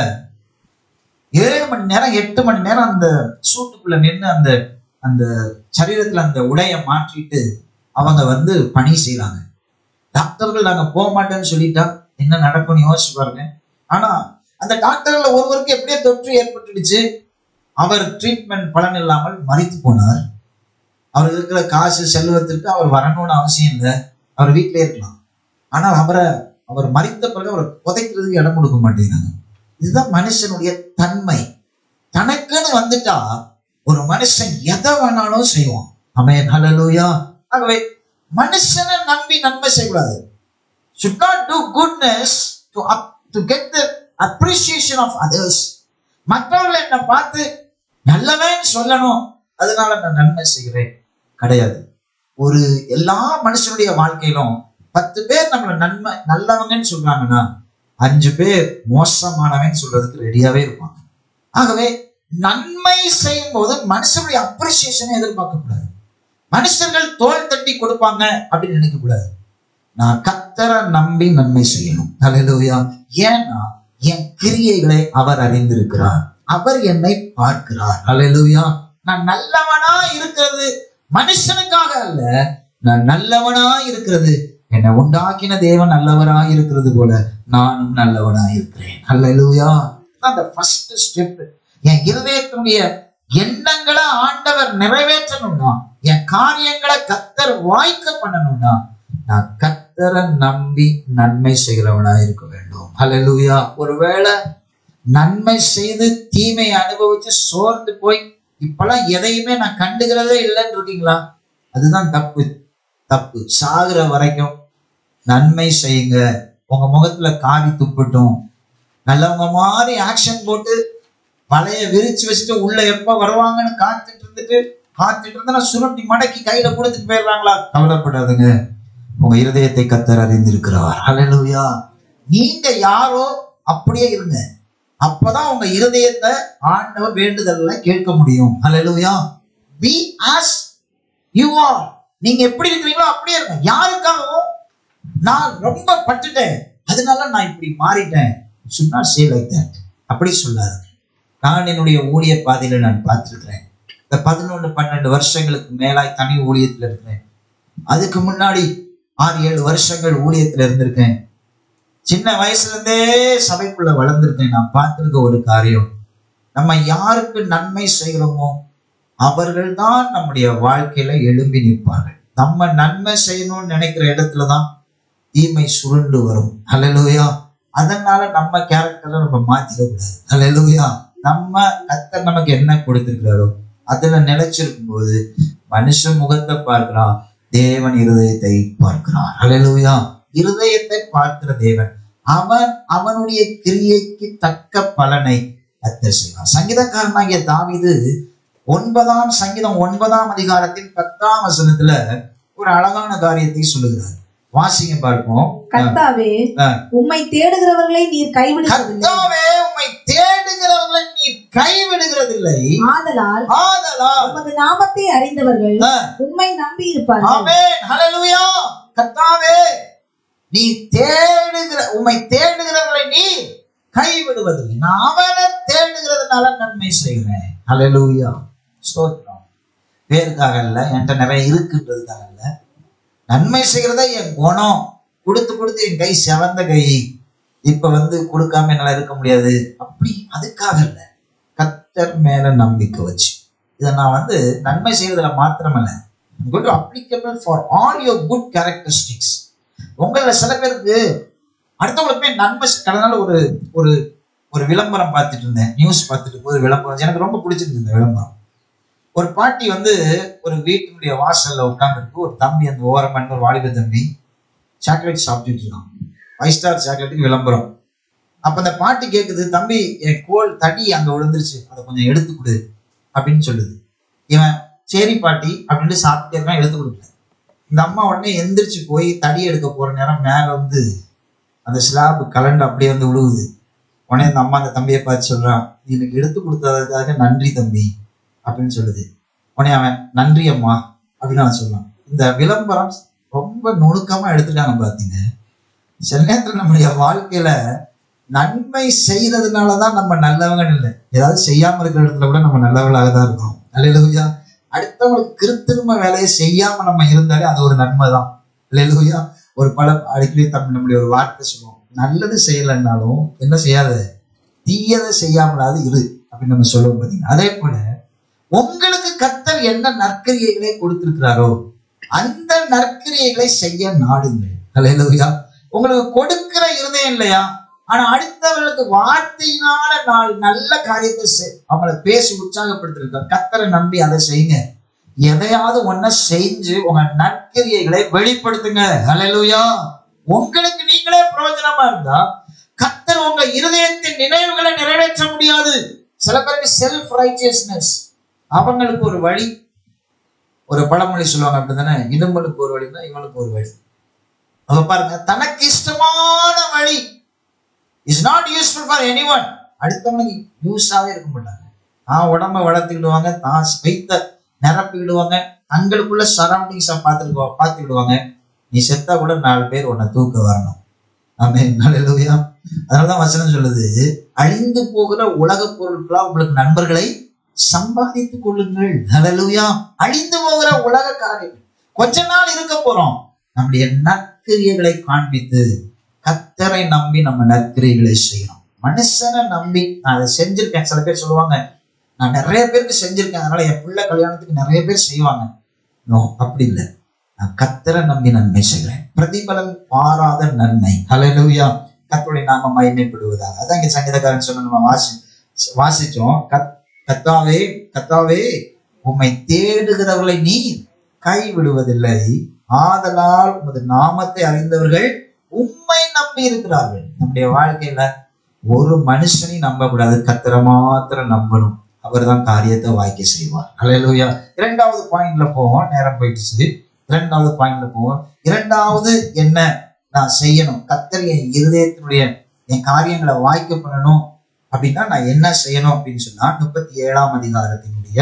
ஏழு மணி நேரம் எட்டு மணி நேரம் அந்த சூட்டுக்குள்ள நின்று அந்த அந்த சரீரத்துல அந்த உடைய மாற்றிட்டு அவங்க வந்து பணி செய்றாங்க டாக்டர்கள் நாங்க போக மாட்டேன்னு சொல்லிட்டா என்ன நடக்கும்னு யோசிச்சு பாருங்க ஆனா அந்த டாக்டர்ல ஒருவருக்கு எப்படியோ தொற்று ஏற்பட்டுடுச்சு அவர் ட்ரீட்மெண்ட் பலன் இல்லாமல் மறித்து போனார் அவர் இருக்கிற காசு செல்வத்திற்கு அவர் வரணும்னு அவசியம் இல்லை அவர் வீட்டிலே இருக்கலாம் ஆனால் அவரை அவர் மறித்த பிறகு அவரை புதைக்கிறதுக்கு இடம் கொடுக்க மாட்டேங்கிறாங்க இதுதான் மனுஷனுடைய தன்மை தனக்குன்னு வந்துட்டா ஒரு மனுஷன் எதை வேணாலும் செய்வான் அமேன் ஹalleluya ஆகவே மனுஷனை நம்பி நன்மை செய்யக்கூடாது should not do goodness to up to get the appreciation of others மற்றவர்கள் என்னை பார்த்து நல்லவன் சொல்லணும் அதனால நான் நன்மை செய்கிறேன் கிடையாது ஒரு எல்லா மனுஷனுடைய வாழ்க்கையிலும் பத்து பேர் நம்மள நன்மை நல்லவங்கன்னு சொல்றாங்கன்னா அஞ்சு பேர் மோசமானவன் சொல்றதுக்கு ரெடியாவே இருப்பாங்க ஆகவே நன்மை செய்யும் போது மனுஷனுடைய அப்ரிசியேஷனை எதிர்பார்க்க கூடாது மனுஷர்கள் தோல் தட்டி கொடுப்பாங்க அப்படின்னு நினைக்க கூடாது நான் கத்தரை நம்பி நன்மை செய்யணும் ஹalleluya ஏன்னா என் கிரியைகளை அவர் அறிந்திருக்கிறார் அவர் என்னை பார்க்கிறார் ஹalleluya நான் நல்லவனா இருக்கிறது மனுஷனுக்காக அல்ல நான் நல்லவனா இருக்கிறது என்னை உண்டாக்கின தேவன் நல்லவரா இருக்கிறது போல நானும் நல்லவனா இருக்கிறேன் ஹalleluya அந்த ஃபர்ஸ்ட் ஸ்டெப் என் இருதயத்தினுடைய எண்ணங்களை ஆண்டவர் நிறைவேற்றணும்னா என் காரியங்களை கத்தர் வாய்க்க பண்ணணும்னா நான் கத்தரை நம்பி நன்மை செய்கிறவனா இருக்க வேண்டும் ஹalleluya ஒருவேளை நன்மை செய்து தீமை அனுபவிச்சு சோர்ந்து போய் இப்பெல்லாம் எதையுமே நான் கண்டுக்கிறதே இல்லைன்னு இருக்கீங்களா அதுதான் தப்பு தப்பு சாகுற வரைக்கும் நன்மை செய்யுங்க உங்க முகத்துல காவி துப்பட்டும் நல்லவங்க மாதிரி ஆக்ஷன் போட்டு வலைய விரிச்சு வச்சுட்டு உள்ள எப்ப வருவாங்கன்னு காத்துட்டு இருந்துட்டு காத்துட்டு இருந்தா சுருட்டி மடக்கி கையில கொடுத்துட்டு போயிடுறாங்களா கவலைப்படாதுங்க உங்க இருதயத்தை கத்தர் அறிந்திருக்கிறார் ஹalleluya நீங்க யாரோ அப்படியே இருங்க அப்பதான் உங்க இருதயத்தை ஆண்டவர் வேண்டுதல்ல கேட்க முடியும் ஹalleluya be as you are நீங்க எப்படி இருக்கிறீங்களோ அப்படியே இருங்க யாருக்காகவும் நான் ரொம்ப பட்டுட்டேன் அதனால நான் இப்படி மாறிட்டேன் should not say like that அப்படி சொல்லாது நான் என்னுடைய ஊழிய பாதையில நான் பார்த்திருக்கிறேன் இந்த பதினொன்று பன்னெண்டு வருஷங்களுக்கு மேலாய் தனி ஊழியத்துல இருக்கிறேன் அதுக்கு முன்னாடி ஆறு ஏழு வருஷங்கள் ஊழியத்துல இருந்திருக்கேன் சின்ன வயசுல இருந்தே சபைக்குள்ள வளர்ந்திருக்கேன் நான் பார்த்திருக்க ஒரு காரியம் நம்ம யாருக்கு நன்மை செய்கிறோமோ அவர்கள் தான் நம்முடைய வாழ்க்கையில எழும்பி நிற்பார்கள் நம்ம நன்மை செய்யணும்னு நினைக்கிற இடத்துல தான் தீமை சுருண்டு வரும் ஹalleluya அதனால நம்ம கேரக்டரை நம்ம மாத்திடக்கூடாது ஹalleluya நம்ம கத்தர் நமக்கு என்ன கொடுத்திருக்கிறாரோ அதுல நிலைச்சிருக்கும் போது மனுஷன் முகத்தை பார்க்கிறான் தேவன் இருதயத்தை பார்க்கிறான் ஹalleluya இருதயத்தை பார்க்கிற தேவன் அவன் அவனுடைய கிரியைக்கு தக்க பலனை கத்தர் செய்வான் சங்கீதக்காரனாகிய தாவீது ஒன்பதாம் சங்கீதம் ஒன்பதாம் அதிகாரத்தின் பத்தாம் வசனத்துல ஒரு அழகான காரியத்தை சொல்லுகிறார் வாசிங்க பார்ப்போம் கர்த்தாவே ஆ. உம்மை தேடுகிறவர்களை நீர் கைவிடுவதில்லை கர்த்தாவே உம்மை தேடுகிறவர்களை நீ கைவிடுகிறதில்லை ஆதலால் ஆதலால் உமது நாமத்தை அறிந்தவர்கள் ஆ, உம்மை நம்பி இருப்பார்கள் ஆமென் ஹalleluya கர்த்தாவே நீ தேடுகிற உம்மை தேடுகிறவர்களை நீ கைவிடுவதில்லை நான் அவரை தேடுகிறதுனால நன்மை செய்கிறேன் ஹalleluya ஸ்தோத்திரம் பேருக்காக இல்ல என்கிட்ட நிறைய இருக்குன்றதுக்காக இல்ல நன்மை செய்கிறதா என் குணம் கொடுத்து கொடுத்து என் கை செவந்த கை இப்ப வந்து கொடுக்காம என்னால இருக்க முடியாது அப்படி அதுக்காக இல்ல கத்தர் மேல நம்பிக்கை வச்சு இதை நான் வந்து நன்மை செய்வதில் மாத்திரமல்ல good applicable for all your good characteristics உங்கள சில பேருக்கு அடுத்தவங்களுக்கு போய் நன்மை செ- கடந்த நாள் ஒரு ஒரு ஒரு விளம்பரம் பார்த்துட்டு இருந்தேன் நியூஸ் பார்த்துட்டு போது விளம்பரம் எனக்கு ரொம்ப பிடிச்சிருந்தது இந்த விளம்பரம் ஒரு பாட்டி வந்து ஒரு வீட்டினுடைய வாசல்ல உட்காந்துருக்கு ஒரு தம்பி அந்த ஓரமா ஒரு வாலிப தம்பி சாக்லேட் சாப்பிட்டுட்டு இருக்கான் ஃபைவ் ஸ்டார் சாக்லேட்டுக்கு விளம்பரம் அப்ப அந்த பாட்டி கேக்குது தம்பி என் கோல் தடி அங்க விழுந்துருச்சு அதை கொஞ்சம் எடுத்து கொடு அப்படின்னு சொல்லுது இவன் சரி பாட்டி அப்படின்ட்டு சாப்பிட்டே இருக்கான் எடுத்து கொடுக்கல இந்த அம்மா உடனே எந்திரிச்சு போய் தடி எடுக்க போற நேரம் மேல வந்து அந்த ஸ்லாப் கலண்டு அப்படியே வந்து விழுவுது உடனே இந்த அம்மா அந்த தம்பியை பார்த்து சொல்றான் "நீ எனக்கு எடுத்து கொடுத்ததுக்காக நன்றி தம்பி அப்படின்னு சொல்லுது உடனே அவன் நன்றி அம்மா அப்படின்னு அவன் சொல்றான் இந்த விளம்பரம் ரொம்ப நுணுக்கமா எடுத்துட்டாங்க பாத்தீங்க சில நேரத்துல நம்முடைய வாழ்க்கையில நன்மை செய்யறதுனாலதான் நம்ம நல்லவங்க இல்லை ஏதாவது செய்யாம இருக்கிற இடத்துல கூட நம்ம நல்லவர்களாக தான் இருக்கிறோம் அல்லையா அடுத்தவங்களுக்கு கிருத்திரும வேலையை செய்யாம நம்ம இருந்தாலே அது ஒரு நன்மை தான் அல்லையா ஒரு பல அடிக்கடி தமிழ் நம்முடைய ஒரு வார்த்தை சொல்லுவோம் நல்லது செய்யலைன்னாலும் என்ன செய்யாத தீயதை செய்யாமலாது இரு அப்படின்னு நம்ம சொல்லுவோம் பாத்தீங்கன்னா அதே போல உங்களுக்கு கத்தர் என்ன நற்கிரியைகளை கொடுத்திருக்கிறாரோ அந்த நற்கிரியைகளை செய்ய நாடுங்கள் அல்லையா உங்களுக்கு கொடுக்கிற இருதயம் இல்லையா ஆனா அடுத்தவர்களுக்கு வார்த்தையினால நாலு நல்ல காரியத்தை செய்- அவங்கள பேசி உற்சாகப்படுத்திருக்க கத்தரை நம்பி அதை செய்யுங்க எதையாவது ஒன்ன செஞ்சு உங்க நற்கிரியைகளை வெளிப்படுத்துங்க ஹalleluya உங்களுக்கு நீங்களே பிரயோஜனமா இருந்தா கத்தர் உங்க இருதயத்தின் நினைவுகளை நிறைவேற்ற முடியாது சில பேருக்கு செல்ஃப் ரைச்சியஸ்னஸ் அவங்களுக்கு ஒரு வழி ஒரு பழமொழி சொல்லுவாங்க அப்படிதானே இடும்பலுக்கு ஒரு வழினா இவனுக்கு ஒரு வழி அவ பாருங்க தனக்கு இஷ்டமான வழி is not useful for any one அடுத்தவனுக்கு யூஸாவே இருக்க மாட்டாங்க தான் உடம்ப வளர்த்துக்கிடுவாங்க தான் வைத்த நிரப்பிக்கிடுவாங்க தங்களுக்குள்ள சரௌண்டிங்ஸை பார்த்துட்டு பார்த்துக்கிடுவாங்க நீ செத்தா கூட நாலு பேர் உன்னை தூக்க வரணும் ஆமே நல்ல அதனாலதான் வசனம் சொல்லுது அழிந்து போகிற உலக பொருட்களா உங்களுக்கு நண்பர்களை சம்பாதித்துக் கொள்ளுங்கள் ஹalleluya அழிந்து போகிற உலக காரியம் கொஞ்ச நாள் இருக்க போறோம் நம்முடைய நற்கிரியைகளை காண்பித்து கத்தரை நம்பி நம்ம நற்கிரியைகளை செய்யணும் மனுஷனை நம்பி நான் அதை செஞ்சிருக்கேன் சில பேர் சொல்லுவாங்க நான் நிறைய பேருக்கு செஞ்சிருக்கேன் அதனால என் பிள்ளை கல்யாணத்துக்கு நிறைய பேர் செய்வாங்க நோ அப்படி இல்லை நான் கத்தரை நம்பி நன்மை செய்கிறேன் பிரதிபலன் பாராத நன்மை ஹalleluya கர்த்தருடைய நாம மகிமைப்படுவதாக அதான் இங்க சங்கீதக்காரன் சொன்ன நம்ம வாசி வாசிச்சோம் கத் கத்தாவே கத்தாவே உம்மை தேடுகிறவர்களை நீ கைவிடுவதில்லை ஆதலால் உமது நாமத்தை அறிந்தவர்கள் உம்மை நம்பி இருக்கிறார்கள் நம்முடைய வாழ்க்கையில ஒரு மனுஷனையும் நம்ப கூடாது கத்தரை மாத்திரம் நம்பணும் அவர்தான் காரியத்தை வாய்க்க செய்வார் அல்லேலூயா இரண்டாவது பாயிண்ட்ல போவோம் நேரம் போயிடுச்சு இரண்டாவது பாயிண்ட்ல போவோம் இரண்டாவது என்ன நான் செய்யணும் கத்தர் என் இருதயத்தினுடைய என் காரியங்களை வாய்க்க பண்ணணும் அப்படின்னா நான் என்ன செய்யணும் அப்படின்னு சொன்னா முப்பத்தி ஏழாம் அதிகாரத்தினுடைய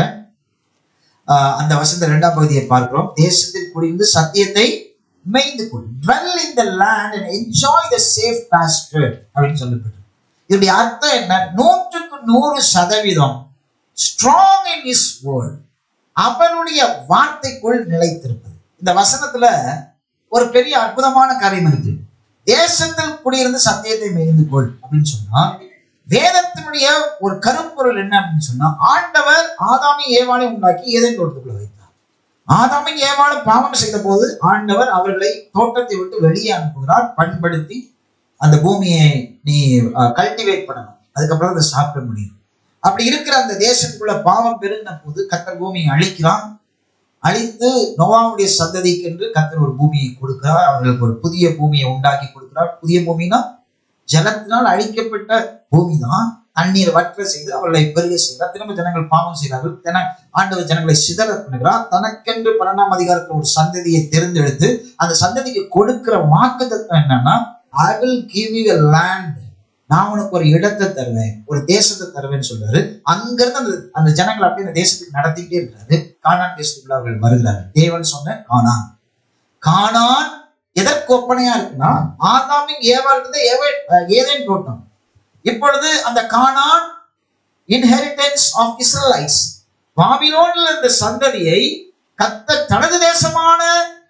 ஆஹ், அந்த வசந்த இரண்டாம் பகுதியை பார்க்கிறோம் தேசத்தில் குடியிருந்து சத்தியத்தை மேய்ந்து கொள் dwell in the land and enjoy the safe pasture அப்படின்னு சொல்லப்பட்டு இதனுடைய அர்த்தம் என்ன நூற்றுக்கு நூறு சதவீதம் ஸ்ட்ராங் இன் இஸ் வேர்ட் அவனுடைய வார்த்தைக்குள் நிலைத்திருப்பது இந்த வசனத்துல ஒரு பெரிய அற்புதமான காரியம் இருக்கு தேசத்தில் குடியிருந்து சத்தியத்தை மேய்ந்து கொள் அப்படின்னு சொன்னா வேதத்தினுடைய ஒரு கருப்பொருள் என்ன அப்படின்னு சொன்னா ஆண்டவர் ஆதாமி ஏவாளை உண்டாக்கி ஏதேன் தோட்டத்துக்குள்ள வைத்தார் ஆதாமின் ஏவாளும் பாவம் செய்த போது ஆண்டவர் அவர்களை தோட்டத்தை விட்டு வெளியே அனுப்புகிறார் பண்படுத்தி அந்த பூமியை நீ கல்டிவேட் பண்ணணும் அதுக்கப்புறம் அதை சாப்பிட முடியும் அப்படி இருக்கிற அந்த தேசத்துக்குள்ள பாவம் பெருகின போது கத்தர் பூமியை அழிக்கிறான் அழித்து நோவாவுடைய சந்ததிக்கு என்று கத்தர் ஒரு பூமியை கொடுக்கிறார் அவர்களுக்கு ஒரு புதிய பூமியை உண்டாக்கி கொடுக்கிறார் புதிய பூமினா ஜலத்தினால் அழிக்கப்பட்ட பூமி தான் தண்ணீர் வற்ற செய்து அவர்களை பெருக செய்கிறார் திரும்ப ஜனங்கள் பாவம் செய்கிறார்கள் தின ஆண்டவர் ஜனங்களை சிதற பண்ணுகிறார் தனக்கென்று பன்னெண்டாம் அதிகாரத்தில் ஒரு சந்ததியை தேர்ந்தெடுத்து அந்த சந்ததிக்கு கொடுக்கிற வாக்குத்தத்தம் என்னன்னா I will give you land நான் உனக்கு ஒரு இடத்தை தருவேன் ஒரு தேசத்தை தருவேன்னு சொல்றாரு அங்கிருந்து அந்த அந்த ஜனங்களை அப்படியே அந்த தேசத்துக்கு நடத்திக்கிட்டே இருக்கிறாரு கானான் தேசத்துக்குள்ள அவர்கள் வருகிறார்கள் தேவன் சொன்ன கானான் கானான் எதற்கு ஒப்பனையா இருக்குன்னா ஆதாமின் ஏவாள் இருந்த ஏவே ஏதேன் தோட்டம் இப்பொழுது அந்த கானான் இன்ஹெரிட்டன்ஸ் ஆஃப் இஸ்ரலைட்ஸ் பாபிலோன்ல இருந்த சந்ததியை கத்த தனது தேசமான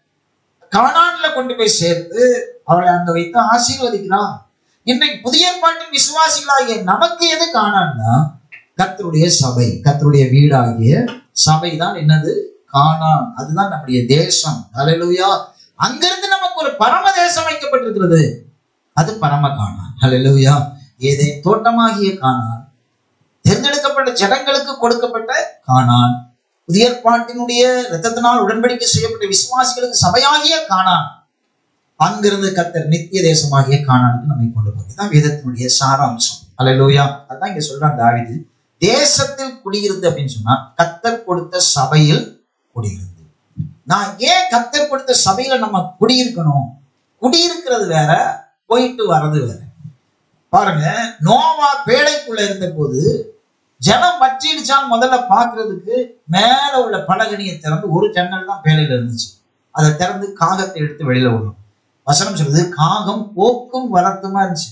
கானான்ல கொண்டு போய் சேர்த்து அவளை அங்க வைத்து ஆசீர்வதிக்கிறான் இன்றைக்கு புதிய பாட்டின் விசுவாசிகளாகிய நமக்கு எது காணான்னா கர்த்தருடைய சபை கர்த்தருடைய வீடாகிய சபை தான் என்னது காணான் அதுதான் நம்முடைய தேசம் ஹalleluya அங்கிருந்து நமக்கு ஒரு பரம தேசம் வைக்கப்பட்டிருக்கிறது அது பரம காணான் ஹalleluya ஏதே தோட்டமாகிய காணான் தேர்ந்தெடுக்கப்பட்ட ஜனங்களுக்கு கொடுக்கப்பட்ட காணான் புதிய ஏற்பாட்டினுடைய இரத்தத்தினால் உடன்படிக்கை செய்யப்பட்ட விசுவாசிகளுக்கு சபையாகிய காணான் அங்கிருந்து கத்தர் நித்திய தேசமாகிய காணானுக்கு நம்மை கொண்டு போய் இதுதான் வேதத்தினுடைய சாராம்சம் அல்லேலூயா அதான் இங்க சொல்றான் தாவிது தேசத்தில் குடியிருந்து அப்படின்னு சொன்னா கத்தர் கொடுத்த சபையில் குடியிருந்து நான் ஏன் கத்தர் கொடுத்த சபையில நம்ம குடியிருக்கணும் குடியிருக்கிறது வேற போயிட்டு வர்றது வேற பாருங்க நோவா பேழைக்குள்ள இருந்த போது ஜனம் வற்றிடுச்சான்னு முதல்ல பாக்குறதுக்கு மேல உள்ள பலகனியை திறந்து ஒரு ஜன்னல் தான் பேழையில இருந்துச்சு அதை திறந்து காகத்தை எடுத்து வெளியில விடும் வசனம் சொல்லுது காகம் போக்கும் வரத்துமா இருந்துச்சு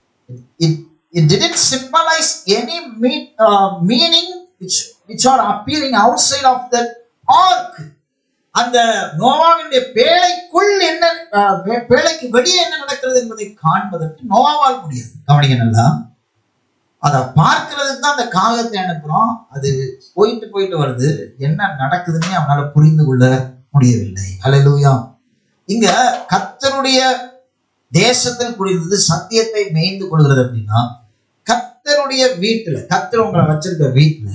it it didn't symbolize any meat, uh, meaning which which are appearing outside of the ark அந்த நோவாவினுடைய பேழைக்குள் என்ன அஹ், வே- பேழைக்கு வெளியே என்ன நடக்கிறது என்பதை காண்பதற்கு நோவாவால் முடியாது கவனிங்க நல்லா அதை பார்க்கிறதுக்கு தான் அந்த காகத்தை அனுப்புறோம் அது போயிட்டு போயிட்டு வருது என்ன நடக்குதுன்னு அவனால புரிந்து கொள்ள முடியவில்லை ஹalleluya இங்க கர்த்தருடைய தேசத்தில் குடியிருந்தது சத்தியத்தை மேய்ந்து கொள்கிறது அப்படின்னா கர்த்தருடைய வீட்டுல கர்த்தர் உங்களை வச்சிருக்க வீட்டுல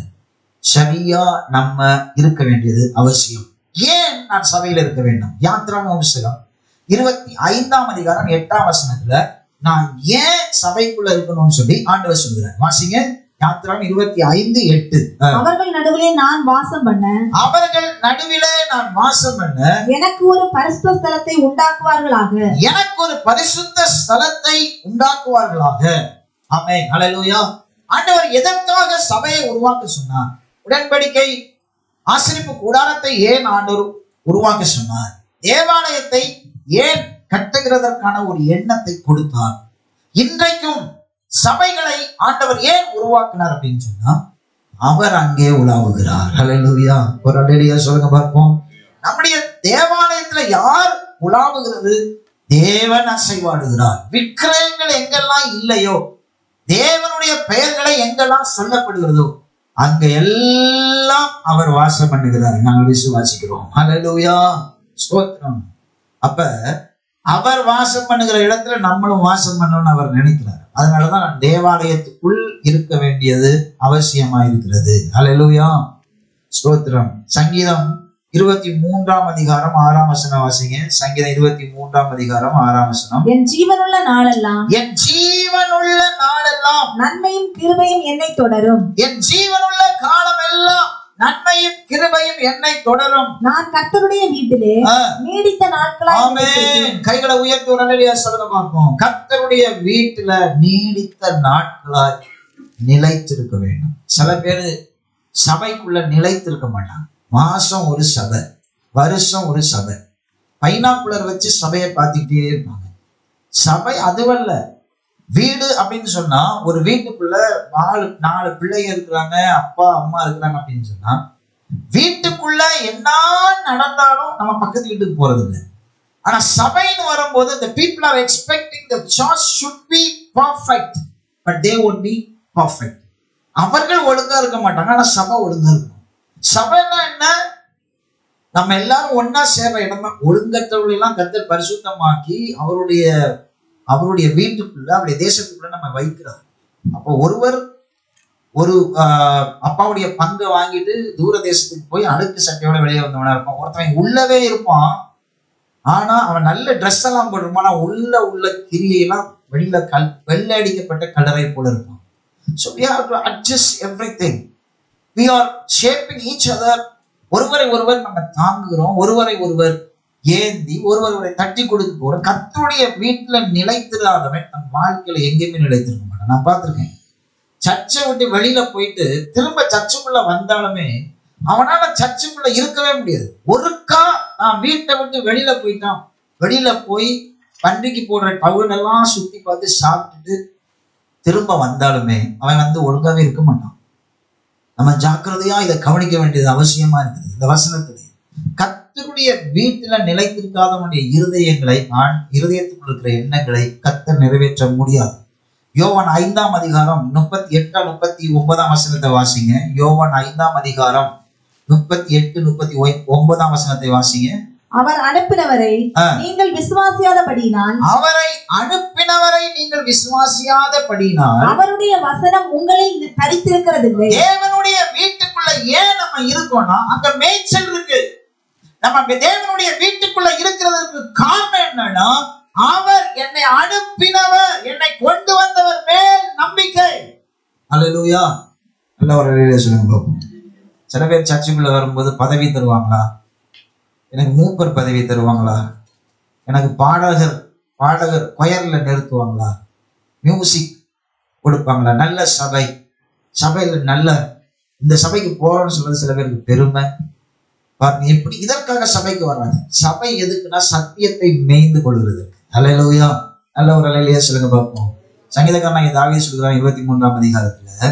சரியா நம்ம இருக்க வேண்டியது அவசியம் ஏன் நான் சபையில இருக்க வேண்டும் யாத்திரான புஸ்தகம் இருபத்தி ஐந்தாம் அதிகாரம் எட்டாம் வசனத்துல நான் ஏன் சபைக்குள்ள இருக்கணும்னு சொல்லி ஆண்டவர் சொல்கிறார் வாசிங்க யாத்திராம் இருபத்தி ஐந்து எட்டு அஹ், அவர்கள் நடுவிலே நான் வாசம் பண்ண அவர்கள் நடுவிலே நான் வாசம் பண்ண எனக்கு ஒரு பரிசுத்த ஸ்தலத்தை உண்டாக்குவார்களாக எனக்கு ஒரு பரிசுத்த ஸ்தலத்தை உண்டாக்குவார்களாக ஆமென் ஹalleluya ஆண்டவர் எதற்காக சபையை உருவாக்க சொன்னார் உடன்படிக்கை ஆசிரிப்பு கூடாரத்தை ஏன் ஆண்டவர் உருவாக்க சொன்னார் தேவாலயத்தை ஏன் கட்டுகிறதற்கான ஒரு எண்ணத்தை கொடுத்தார் இன்றைக்கும் சபைகளை ஆண்டவர் ஏன் உருவாக்கினார் அப்படின்னு சொன்னா அவர் அங்கே உலாவுகிறார் ஹalleluya ஒரு அல்லேலியா சொல்லுங்க பார்ப்போம் நம்முடைய தேவாலயத்துல யார் உலாவுகிறது தேவன் அசைவாடுகிறார் விக்கிரகங்கள் எங்கெல்லாம் இல்லையோ தேவனுடைய பெயர்களை எங்கெல்லாம் சொல்லப்படுகிறதோ அங்க எல்லாம் அவர் வாசம் பண்ணுகிறார் நாங்கள் விசுவாசிக்கிறோம் ஹalleluya ஸ்தோத்திரம் அப்ப அவர் வாசம் பண்ணுகிற இடத்துல நம்மளும் வாசம் பண்ணணும்னு அவர் நினைக்கிறார் அதனாலதான் நான் தேவாலயத்துக்குள் இருக்க வேண்டியது அவசியமா இருக்கிறது ஹalleluya ஸ்தோத்திரம் சங்கீதம் இருபத்தி மூன்றாம் அதிகாரம் ஆறாம் வசனம் வாசிங்க சங்கீதம் இருபத்தி மூன்றாம் அதிகாரம் ஆறாம் வசனம் என் ஜீவனுள்ள நாளெல்லாம் என் ஜீவனுள்ள நாளெல்லாம் நன்மையும் கிருபையும் என்னை தொடரும் என் ஜீவனுள்ள காலம் எல்லாம் நன்மையும் கிருபையும் என்னை தொடரும் நான் கர்த்தருடைய வீட்டிலே ஆ, நீடித்த நாட்களாய் ஆமென் கைகளை உயர்த்தி ஒரு அலையிலேயே சொல்லுங்க பார்ப்போம் கர்த்தருடைய வீட்டுல நீடித்த நாட்களாய் நிலைத்திருக்க வேண்டும் சில பேரு சபைக்குள்ள நிலைத்திருக்க மாட்டாங்க மாசம் ஒரு சபை வருஷம் ஒரு சபை பைனாக்குலர் வச்சு சபையை பார்த்துக்கிட்டே இருப்பாங்க சபை அதுவல்ல வீடு அப்படின்னு சொன்னா ஒரு வீட்டுக்குள்ள நாலு நாலு பிள்ளைங்க இருக்கிறாங்க அப்பா அம்மா இருக்கிறாங்க அப்படின்னு சொன்னா வீட்டுக்குள்ள என்ன நடந்தாலும் நம்ம பக்கத்து வீட்டுக்கு போறது இல்லை ஆனா சபைன்னு வரும்போது the people are expecting the church should be perfect but they won't be perfect அவர்கள் ஒழுங்கா இருக்க மாட்டாங்க ஆனா சபை ஒழுங்கா இருக்கும் சபைன்னா என்ன நம்ம எல்லாரும் ஒண்ணா சேர்ற இடம் தான் ஒழுங்கற்றவர்கள் எல்லாம் கத்தர் பரிசுத்தமாக்கி அவருடைய அவருடைய வீட்டுக்குள்ள அவருடைய தேசத்துக்குள்ள நம்ம வைக்கிறார் அப்போ ஒருவர் ஒரு ஆஹ், அப்பாவுடைய பங்கை வாங்கிட்டு தூர தேசத்துக்கு போய் அழுக்கு சட்டையோட வெளியே வந்தவனா இருப்பான் ஒருத்தவன் உள்ளவே இருப்பான் ஆனா அவன் நல்ல ட்ரெஸ் எல்லாம் போட்டிருப்பான் ஆனா உள்ள உள்ள கிரியையெல்லாம் வெளியில கல் வெள்ளை அடிக்கப்பட்ட கலரை போல இருப்பான் so we have to adjust everything we are shaping each other ஒருவரை ஒருவர் நம்ம தாங்குகிறோம் ஒருவரை ஒருவர் ஏந்தி ஒருவரை தட்டி கொடுத்து போறோம் கர்த்தருடைய வீட்டுல நிலைத்திராதவன் தன் வாழ்க்கையில எங்கேயுமே நிலைத்திருக்க மாட்டான் நான் பார்த்திருக்கேன் சர்ச்சை விட்டு வெளியில போயிட்டு திரும்ப சர்ச்சுக்குள்ள வந்தாலுமே அவனால சர்ச்சுக்குள்ள இருக்கவே முடியாது ஒருக்கா நான் வீட்டை விட்டு வெளியில போயிட்டான் வெளியில போய் பன்றிக்கு போடுற டவுனெல்லாம் சுத்தி பார்த்து சாப்பிட்டுட்டு திரும்ப வந்தாலுமே அவன் வந்து ஒழுங்காவே இருக்க மாட்டான் நம்ம ஜாக்கிரதையா இதை கவனிக்க வேண்டியது அவசியமா இருக்குது இந்த வசனத்திலே கத்தருடைய வீட்டுல நிலைத்திருக்காதவனுடைய இருதயங்களை ஆண் இருதயத்துக்குள் இருக்கிற எண்ணங்களை கத்தர் நிறைவேற்ற முடியாது யோவான் ஐந்தாம் அதிகாரம் முப்பத்தி எட்டாம் முப்பத்தி ஒன்பதாம் வசனத்தை வாசிங்க யோவான் ஐந்தாம் அதிகாரம் முப்பத்தி எட்டு முப்பத்தி ஒய்- ஒன்பதாம் வசனத்தை வாசிங்க அவர் அனுப்பினவரை ஆ. நீங்கள் விசுவாசியாதபடியினால் அவரை அனுப்பினவரை நீங்கள் விசுவாசியாதபடினால் அவருடைய வசனம் உங்களில் தரித்திருக்கிறதில்லை தேவனுடைய வீட்டுக்குள்ள ஏன் நம்ம இருக்கோம்னா அங்க மேய்ச்சல் இருக்கு நம்ம தேவனுடைய வீட்டுக்குள்ள இருக்கிறதுக்கு காரணம் என்னன்னா அவர் என்னை அனுப்பினவர் என்னை கொண்டு வந்தவர் மேல் நம்பிக்கை அல்லேலூயா நல்ல ஒரு அலையிலே சொல்லுங்க பாப்போம் சில பேர் சர்ச்சுக்குள்ள வரும்போது பதவி தருவாங்களா எனக்கு மூப்பர் பதவி தருவாங்களா எனக்கு பாடகர் பாடகர் கொயர்ல நிறுத்துவாங்களா மியூசிக் கொடுப்பாங்களா நல்ல சபை சபையில நல்ல இந்த சபைக்கு போறோம்னு சொல்றது சில பேருக்கு பெருமை பாருங்க இப்படி இதற்காக சபைக்கு வர்றாங்க சபை எதுக்குன்னா சத்தியத்தை மேய்ந்து கொள்கிறது அலையிலோயா நல்ல ஒரு அலையிலேயே சொல்லுங்க பார்ப்போம் சங்கீதக்காரன் தாவிய சொல்கிறான் இருபத்தி மூன்றாம் அதிகாரத்துல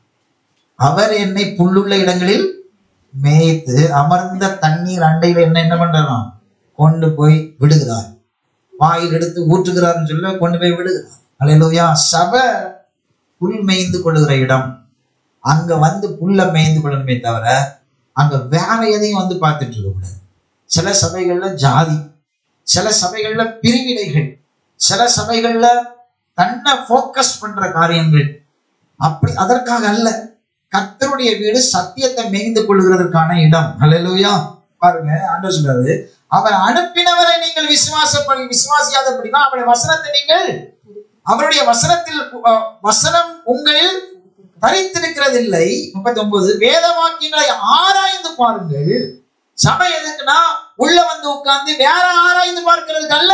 அவர் என்னை புல்லுள்ள இடங்களில் மேய்த்து அமர்ந்த தண்ணீர் அண்டையில என்ன என்ன பண்றாராம் கொண்டு போய் விடுகிறார் வாயில் எடுத்து ஊற்றுகிறார்னு சொல்ல கொண்டு போய் விடுகிறார் அலையிலோயா சபை புல் மேய்ந்து கொள்ளுகிற இடம் அங்க வந்து புல்ல மேய்ந்து கொள்ளணுமே தவிர அங்க வேற எதையும் வந்து பார்த்துட்டு இருக்க கூடாது சில சபைகள்ல ஜாதி சில சபைகள்ல பிரிவினைகள் சில சபைகள்ல தன்னை ஃபோக்கஸ் பண்ற காரியங்கள் அப்படி அதற்காக அல்ல கர்த்தருடைய வீடு சத்தியத்தை மேய்ந்து கொள்ளுகிறதற்கான இடம் அல்லேலூயா பாருங்க ஆண்டவர் சொல்றாரு அவர் அனுப்பினவரை நீங்கள் விசுவாசப்படி விசுவாசியாதபடினா அவருடைய வசனத்தை நீங்கள் அவருடைய வசனத்தில் அஹ், வசனம் உங்களில் தரித்திருக்கிறதில்லை முப்பத்தி ஒன்பது வேத வாக்கியங்களை ஆராய்ந்து பாருங்கள் சபை எதுக்குன்னா உள்ள வந்து உட்கார்ந்து வேற ஆராய்ந்து பார்க்கிறதுக்கு அல்ல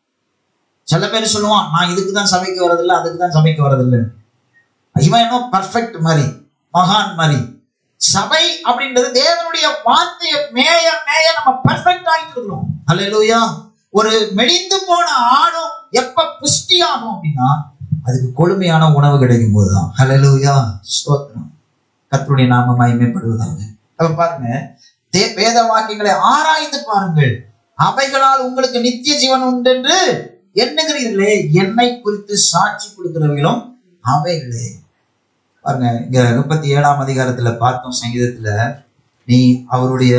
சில பேர் சொல்லுவான் நான் இதுக்கு தான் சபைக்கு வரதில்லை அதுக்கு தான் சபைக்கு வரதில்லை இவன் என்ன பர்ஃபெக்ட் மாதிரி மகான் மாதிரி சபை அப்படின்றது தேவனுடைய வார்த்தையை மேய மேய நம்ம பர்ஃபெக்ட் ஆகிட்டு இருக்கிறோம் அல்லேலூயா ஒரு மெலிந்து போன ஆடும் எப்ப புஷ்டியாகும் அப்படின்னா அதுக்கு கொழுமையான உணவு கிடைக்கும் போதுதான் ஹalleluya ஸ்தோத்திரம் கர்த்தருடைய நாம மகிமைப்படுவதாக அப்ப பாருங்க தே- வேத வாக்கியங்களை ஆராய்ந்து பாருங்கள் அவைகளால் உங்களுக்கு நித்திய ஜீவன் உண்டு என்று எண்ணுகிறீர்களே என்னை குறித்து சாட்சி கொடுக்கிறவர்களும் அவைகளே பாருங்க இங்க முப்பத்தி ஏழாம் அதிகாரத்துல பார்த்தோம் சங்கீதத்துல நீ அவருடைய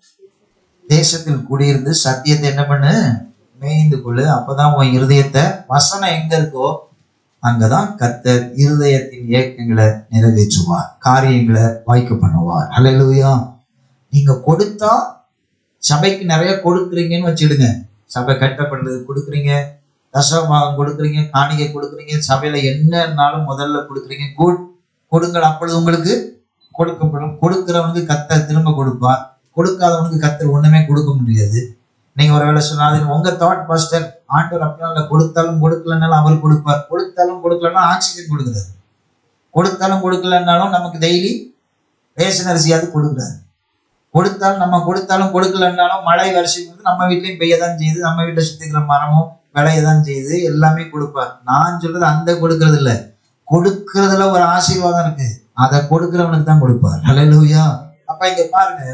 தேசத்தில் குடியிருந்து சத்தியத்தை என்ன பண்ணு மேய்ந்து கொள்ளு அப்பதான் உன் இருதயத்தை வசனம் எங்க இருக்கோ அங்கதான் கர்த்தர் இருதயத்தின் இயக்கங்களை நிறைவேற்றுவார் காரியங்களை வாய்க்க பண்ணுவார் அல்லேலூயா நீங்க கொடுத்தா சபைக்கு நிறைய கொடுக்குறீங்கன்னு வச்சுடுங்க சபை கட்டப்படுறது கொடுக்குறீங்க தசபாகம் கொடுக்குறீங்க காணிக்கை கொடுக்குறீங்க சபையில என்னன்னாலும் முதல்ல கொடுக்குறீங்க குட் கொடுங்கள் அப்பொழுது உங்களுக்கு கொடுக்கப்படும் கொடுக்கிறவனுக்கு கத்தர் திரும்ப கொடுப்பார் கொடுக்காதவனுக்கு கத்தர் ஒண்ணுமே கொடுக்க முடியாது நீங்க ஒரு வேலை சொன்னாலும் உங்க தாட் பாஸ்டர் ஆண்டவர் அப்படிலாம் இல்ல கொடுத்தாலும் கொடுக்கலன்னாலும் அவர் கொடுப்பார் கொடுத்தாலும் கொடுக்கலன்னா ஆக்சிஜன் கொடுக்குறாரு கொடுத்தாலும் கொடுக்கலன்னாலும் நமக்கு டெய்லி ரேஷன் அரிசியாவது கொடுக்குறாரு கொடுத்தாலும் நம்ம கொடுத்தாலும் கொடுக்கலன்னாலும் மழை வருஷம் வந்து நம்ம வீட்லயும் பெய்ய தான் செய்யுது நம்ம வீட்டை சுத்தி இருக்கிற மரமும் விளைய தான் செய்யுது எல்லாமே கொடுப்பார் நான் சொல்றது அந்த கொடுக்கறது இல்ல கொடுக்கறதுல ஒரு ஆசீர்வாதம் இருக்கு அதை கொடுக்கிறவனுக்கு தான் கொடுப்பார் ஹalleluya அப்ப இங்க பாருங்க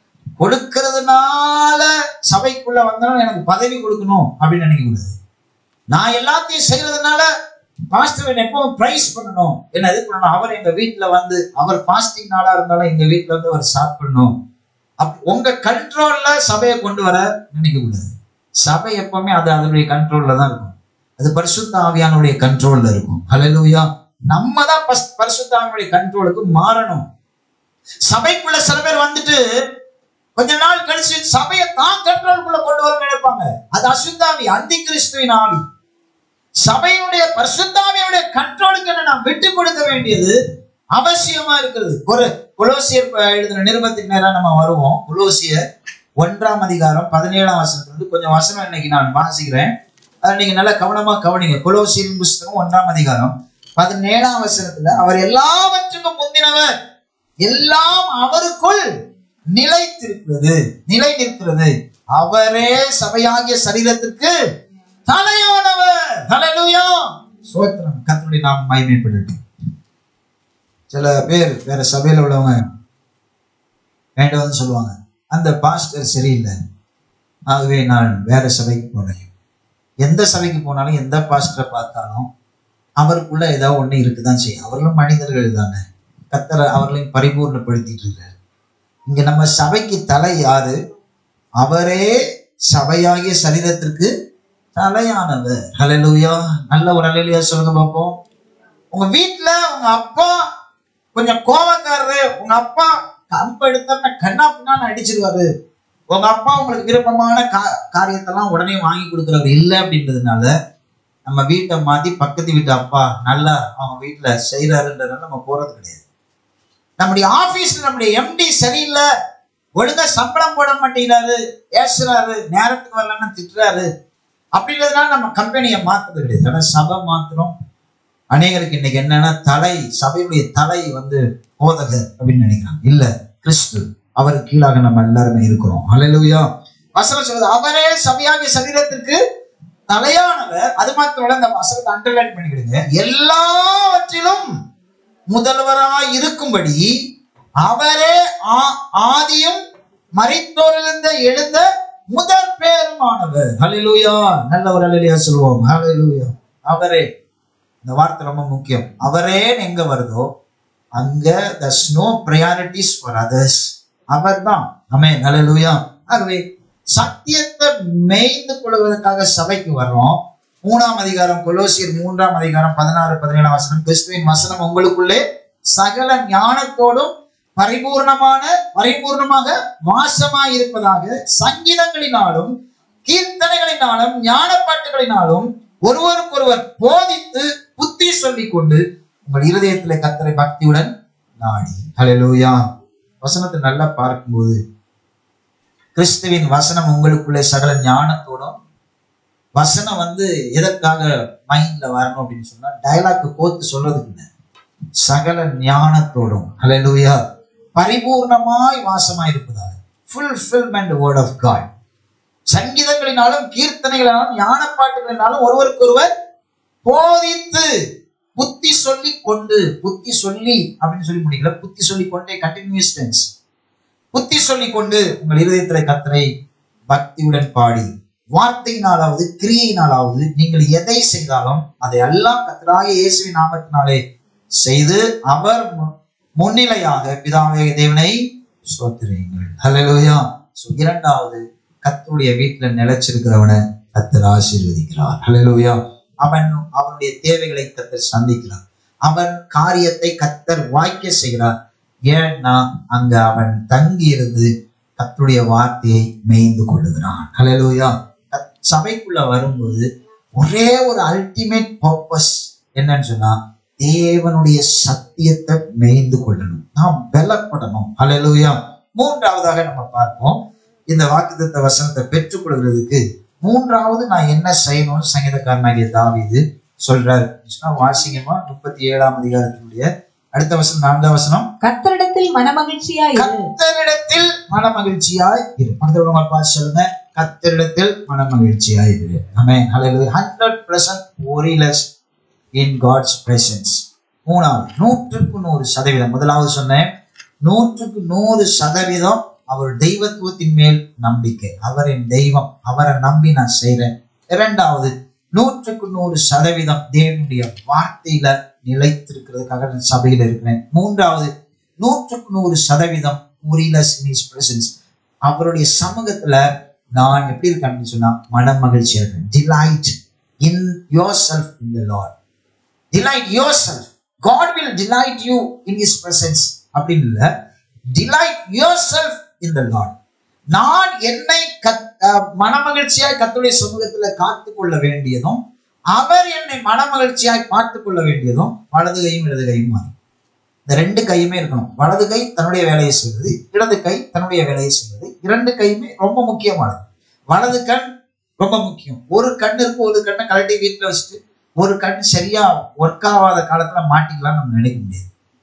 கொடுக்கறதுனால சபைக்குள்ள வந்தாலும் எனக்கு பதவி கொடுக்கணும் அப்படின்னு நினைக்க கூடாது நான் எல்லாத்தையும் செய்யறதுனால பாஸ்டர் எப்பவும் பிரைஸ் பண்ணணும் என்ன இது பண்ணணும் அவர் எங்க வீட்டுல வந்து அவர் பாஸ்டிங் நாளா இருந்தாலும் எங்க வீட்டுல வந்து அவர் சாப்பிடணும் அப் உங்க கண்ட்ரோல்ல சபையை கொண்டு வர நினைக்க கூடாது சபை எப்பவுமே அது அதனுடைய கண்ட்ரோல்ல தான் இருக்கும் அது பரிசுத்த ஆவியானுடைய கண்ட்ரோல்ல இருக்கும் ஹalleluya நம்ம தான் பஸ்- பரிசுத்த ஆவியானுடைய கண்ட்ரோலுக்கு மாறணும் சபைக்குள்ள சில பேர் வந்துட்டு கொஞ்ச நாள் கழிச்சு சபையை தான் கண்ட்ரோலுக்குள்ள கொண்டு வர நினைப்பாங்க அது அசுத்தாவி அந்தி கிறிஸ்துவின் ஆவி சபையினுடைய பரிசுத்தாவியுடைய கண்ட்ரோலுக்கு என்ன நாம் விட்டு கொடுக்க வேண்டியது அவசியமா இருக்கிறது ஒரு குலோசியர் ப- எழுதின நிருபத்துக்கு நேரா நம்ம வருவோம் குலோசியர் ஒன்றாம் அதிகாரம் பதினேழாம் வசனத்துல இருந்து கொஞ்சம் வசனம் இன்னைக்கு நான் வாசிக்கிறேன் அதை நீங்க நல்லா கவனமா கவனிங்க குலோசியரின் புஸ்தகம் ஒன்றாம் அதிகாரம் பதினேழாம் வசனத்துல அவர் எல்லாவற்றுக்கும் முந்தினவர் எல்லாம் அவருக்குள் நிலைத்திருக்கிறது நிலை நிற்கிறது அவரே சபையாகிய சரீரத்திற்கு தலையானவர் ஹalleluya சோத்திரம் கர்த்தருடைய நாம் மகிமைப்படட்டும் சில பேர் வேற சபையில உள்ளவங்க வேண்டவன்னு சொல்லுவாங்க அந்த பாஸ்டர் சரியில்லை ஆகவே நான் வேற சபைக்கு போனேன் எந்த சபைக்கு போனாலும் எந்த பாஸ்டரை பார்த்தாலும் அவருக்குள்ள ஏதாவது ஒண்ணு இருக்குதான் செய்யும் அவர்களும் மனிதர்கள் தானே கத்தரை அவர்களையும் பரிபூர்ணப்படுத்திட்டு இருக்காரு இங்க நம்ம சபைக்கு தலை யாரு அவரே சபையாகிய சரீரத்திற்கு தலையானவர் ஹalleluya நல்ல ஒரு ஹalleluya சொல்லுங்க பார்ப்போம் உங்க வீட்ல உங்க அப்பா கொஞ்சம் கோவக்காரரு உங்க அப்பா கம்பு எடுத்தா கண்ணா பின்னான்னு அடிச்சிருவாரு உங்க அப்பா உங்களுக்கு விருப்பமான கா காரியத்தெல்லாம் உடனே வாங்கி கொடுக்குறவர் இல்லை அப்படின்றதுனால நம்ம வீட்டை மாத்தி பக்கத்து வீட்டு அப்பா நல்லா அவங்க வீட்டுல செய்யறாருன்றதுனால நம்ம போறது கிடையாது நம்முடைய ஆபீஸ்ல நம்முடைய எம்டி சரியில்லை ஒழுங்கா சம்பளம் போட மாட்டேங்கிறாரு ஏசுறாரு நேரத்துக்கு வரலன்னா திட்டுறாரு அப்படின்றதுனால நம்ம கம்பெனியை மாத்துறது கிடையாது ஆனா சபை மாத்திரம் அநேகருக்கு இன்னைக்கு என்னன்னா தலை சபையுடைய தலை வந்து போதகர் அப்படின்னு நினைக்கிறாங்க இல்ல கிறிஸ்து அவருக்கு கீழாக நம்ம எல்லாருமே இருக்கிறோம் ஹalleluya வசனம் சொல்லுது அவரே சபையாகிய சரீரத்திற்கு தலையானவர் அது மாத்திரம் இந்த வசனத்தை அண்டர்லைன் பண்ணிக்கிடுங்க எல்லாவற்றிலும் முதல்வராய் இருக்கும்படி அவரே ஆ- ஆதியும் மரித்தோரிலிருந்து எழுந்த முதல் பேருமானவர் ஹalleluya நல்ல ஒரு ஹalleluya சொல்லுவோம் ஹalleluya அவரே இந்த வார்த்தை ரொம்ப முக்கியம் அவரே எங்க வருதோ அங்க thus no priorities for others அவர் தான் அமே ஹalleluya ஆகவே சத்தியத்தை மேய்ந்து கொள்வதற்காக சபைக்கு வர்றோம் மூணாம் அதிகாரம் கொலோசியர் மூன்றாம் அதிகாரம் பதினாறு பதினேழாம் வசனம் கிறிஸ்துவின் வசனம் உங்களுக்குள்ளே சகல ஞானத்தோடும் பரிபூர்ணமான பரிபூர்ணமாக வாசமாய் இருப்பதாக சங்கீதங்களினாலும் கீர்த்தனைகளினாலும் ஞானப்பாட்டுகளினாலும் ஒருவருக்கொருவர் போதித்து புத்தி சொல்லிக் கொண்டு உங்கள் இருதயத்திலே கத்தரை பக்தியுடன் நாடி ஹalleluya வசனத்தை நல்லா பார்க்கும்போது கிறிஸ்துவின் வசனம் உங்களுக்குள்ளே சகல ஞானத்தோடும் வசனம் வந்து எதற்காக மைண்ட்ல வரணும் அப்படின்னு சொன்னா டயலாக் கோத்து சொல்றதுக்கு இல்லை சகல ஞானத்தோடும் ஹalleluya பரிபூர்ணமாய் வாசமாய் இருப்பதாக ஃபுல்ஃபில்மெண்ட் வேர்ட் ஆஃப் காட் சங்கீதங்களினாலும் கீர்த்தனைகளினாலும் ஞானப்பாட்டுகளினாலும் ஒருவருக்கொருவர் போதித்து புத்தி சொல்லி கொண்டு புத்தி சொல்லி அப்படின்னு சொல்லி முடிக்கல புத்தி சொல்லி கொண்டே கண்டினியூஸ் டென்ஸ் புத்தி சொல்லி கொண்டு உங்கள் இருதயத்திலே கத்தரை பக்தியுடன் பாடி வார்த்தையினாலாவது கிரியையினாலாவது நீங்கள் எதை செய்தாலும் அதை எல்லாம் கத்தராகிய இயேசுவின் நாமத்தினாலே செய்து அவர் மு- முன்னிலையாக பிதாவே தேவனை சோத்திரியுங்கள் ஹalleluya சோ இரண்டாவது கத்தருடைய வீட்டுல நிலைச்சிருக்கிறவனை கத்தர் ஆசீர்வதிக்கிறார் ஹalleluya அவன் அவனுடைய தேவைகளை கத்தர் சந்திக்கிறார் அவன் காரியத்தை கத்தர் வாய்க்க செய்கிறார் ஏன்னா அங்க அவன் தங்கி இருந்து கத்தருடைய வார்த்தையை மேய்ந்து கொள்ளுகிறான் ஹalleluya கத்- சபைக்குள்ள வரும்போது ஒரே ஒரு அல்டிமேட் பர்பஸ் என்னன்னு சொன்னா தேவனுடைய சத்தியத்தை மேய்ந்து கொள்ளணும் நாம் பலப்படணும் ஹalleluya மூன்றாவதாக நம்ம பார்ப்போம் இந்த வாக்குத்தத்த வசனத்தை பெற்றுக்கொள்கிறதுக்கு மூன்றாவது நான் என்ன செய்யணும்னு சங்கீதக்காரனாகிய தாவீது சொல்றாரு சொன்னா வாசிங்கமா முப்பத்தி ஏழாம் அதிகாரத்தினுடைய அடுத்த வசனம் நான்காம் வசனம் கர்த்தரிடத்தில் மனமகிழ்ச்சியா இரு கத்தரிடத்தில் மனமகிழ்ச்சியாய் இரு பக்கத்துல உள்ளவங்க பார்த்து சொல்லுங்க கத்தரிடத்தில் மனமகிழ்ச்சியாய் இரு ஆமென் ஹalleluya 100% ஒரிலஸ் இன் காட்ஸ் பிரசன்ஸ் மூணாவது நூற்றுக்கு நூறு சதவீதம் முதலாவது சொன்னேன் நூற்றுக்கு நூறு சதவீதம் அவர் தெய்வத்துவத்தின் மேல் நம்பிக்கை அவர் என் தெய்வம் அவரை நம்பி நான் செய்றேன் இரண்டாவது நூற்றுக்கு நூறு சதவீதம் தேவனுடைய வார்த்தையில நிலைத்திருக்கிறதுக்காக நான் சபையில இருக்கிறேன் மூன்றாவது நூற்றுக்கு நூறு சதவீதம் உரிலஸ் இன் இஸ் பிரசன்ஸ் அவருடைய சமூகத்துல நான் எப்படி இருக்கேன் அப்படின்னு சொன்னா மன மகிழ்ச்சியா இருக்கேன் delight in yourself in the Lord delight yourself God will delight you in his presence அப்படின்னு இல்ல delight yourself in the Lord நான் என்னை கத் அஹ் மனமகிழ்ச்சியாய் கர்த்தருடைய சமூகத்துல காத்து கொள்ள வேண்டியதும் அவர் என்னை மனமகிழ்ச்சியாய் பார்த்து கொள்ள வேண்டியதும் வலது கையும் இடது கையும் மாறும் இந்த ரெண்டு கையுமே இருக்கணும் வலது கை தன்னுடைய வேலையை செய்வது இடது கை தன்னுடைய வேலையை செய்வது இரண்டு கையுமே ரொம்ப முக்கியமானது வலது கண் ரொம்ப முக்கியம் ஒரு கண் இருக்கு ஒரு கண்ணை கழட்டி வீட்டுல வச்சுட்டு ஒரு கண் சரியா ஒர்க் ஆகாத காலத்துல மாட்டிக்கலாம் நம்ம நினைக்க முடியாது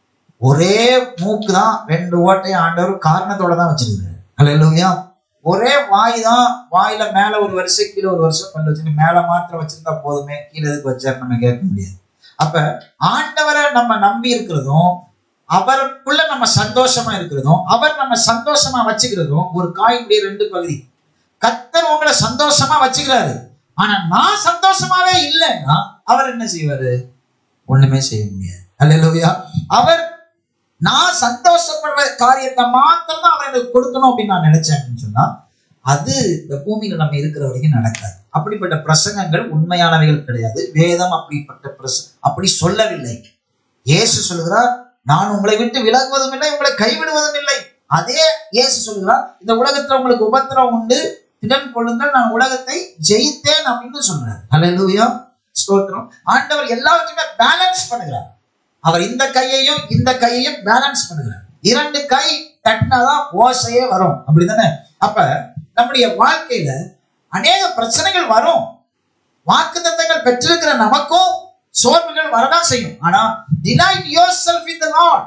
ஒரே மூக்கு தான் ரெண்டு ஓட்டையும் ஆண்டவர் காரணத்தோட தான் வச்சிருக்காரு அல்லையா ஒரே வாய் தான் வாயில மேல ஒரு வருஷம் கீழே ஒரு வருஷம் பல்லு வச்சுட்டு மேல மாத்திரம் வச்சிருந்தா போதுமே கீழே எதுக்கு வச்சாரு நம்ம கேட்க முடியாது அப்ப ஆண்டவரை நம்ம நம்பி இருக்கிறதும் அவருக்குள்ள நம்ம சந்தோஷமா இருக்கிறதும் அவர் நம்ம சந்தோஷமா வச்சுக்கிறதும் ஒரு காயினுடைய ரெண்டு பகுதி கத்தர் உங்களை சந்தோஷமா வச்சுக்கிறாரு ஆனா நான் சந்தோஷமாவே இல்லைன்னா அவர் என்ன செய்வாரு ஒண்ணுமே செய்ய முடியாது அல்லையா அவர் நான் சந்தோஷப்படுற காரியத்தை மாத்திரம் தான் அவர் எனக்கு கொடுக்கணும் அப்படின்னு நான் நினைச்சேன் அப்படின்னு சொன்னா அது இந்த பூமியில நம்ம இருக்கிற வரைக்கும் நடக்காது அப்படிப்பட்ட பிரசங்கங்கள் உண்மையானவைகள் கிடையாது வேதம் அப்படிப்பட்ட பிரச அப்படி சொல்லவில்லை இயேசு சொல்லுகிறார் நான் உங்களை விட்டு விலகுவதும் இல்லை உங்களை கைவிடுவதும் இல்லை அதே இயேசு சொல்லுகிறார் இந்த உலகத்துல உங்களுக்கு உபத்திரம் உண்டு திடன் கொள்ளுங்கள் நான் உலகத்தை ஜெயித்தேன் அப்படின்னு சொல்றாரு அல்லேலூயா ஸ்தோத்திரம் ஆண்டவர் எல்லாவற்றையுமே பேலன்ஸ் பண்ணுகிறார் அவர் இந்த கையையும் இந்த கையையும் பேலன்ஸ் பண்ணுகிறார் இரண்டு கை தட்டினாதான் ஓசையே வரும் அப்படிதானே அப்ப நம்முடைய வாழ்க்கையில அநேக பிரச்சனைகள் வரும் வாக்குத்தத்தங்கள் பெற்றிருக்கிற நமக்கும் சோர்வுகள் வரதான் செய்யும் ஆனா delight yourself in the Lord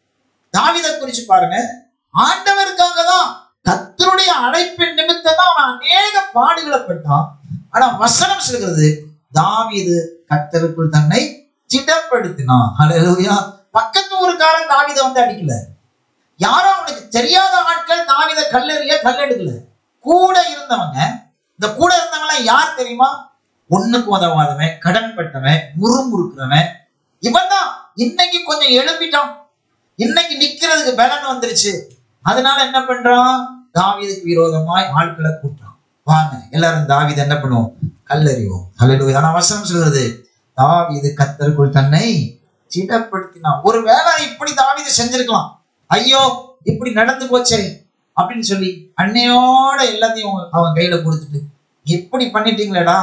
தாவிதை குறிச்சு பாருங்க ஆண்டவருக்காக தான் கத்தருடைய அழைப்பின் நிமித்தம் தான் அவன் அநேக பாடுகளை பட்டான் ஆனா வசனம் சொல்கிறது தாவீது கத்தருக்குள் தன்னை திடப்படுத்தினான் ஹalleluya பக்கத்து ஊருக்காரன் தாவீதை வந்து அடிக்கல யாரோ அவனுக்கு தெரியாத ஆட்கள் தாவீதை கல்லெறிய கல்லெடுக்கல கூட இருந்தவங்க இந்த கூட இருந்தவங்க யார் தெரியுமா ஒண்ணுக்கு உதவாதவன் கடன்பட்டவன் முறுமுறுக்கிறவன் இவன் தான் இன்னைக்கு கொஞ்சம் எழுப்பிட்டான் இன்னைக்கு நிக்கிறதுக்கு பலன் வந்துருச்சு அதனால என்ன பண்றான் தாவீதுக்கு விரோதமாய் ஆட்களை கூட்டுறான் வாங்க எல்லாரும் தாவீது என்ன பண்ணுவோம் கல்லறிவோம் ஹalleluya ஆனா வசனம் சொல்கிறது தாவீது கத்தருக்குள் தன்னை திடப்படுத்தினான் ஒருவேளை இப்படி தாவீது செஞ்சிருக்கலாம் ஐயோ இப்படி நடந்து போச்சே அப்படின்னு சொல்லி அன்னையோட எல்லாத்தையும் அவங்க- அவன் கையில கொடுத்துட்டு இப்படி பண்ணிட்டீங்களேடா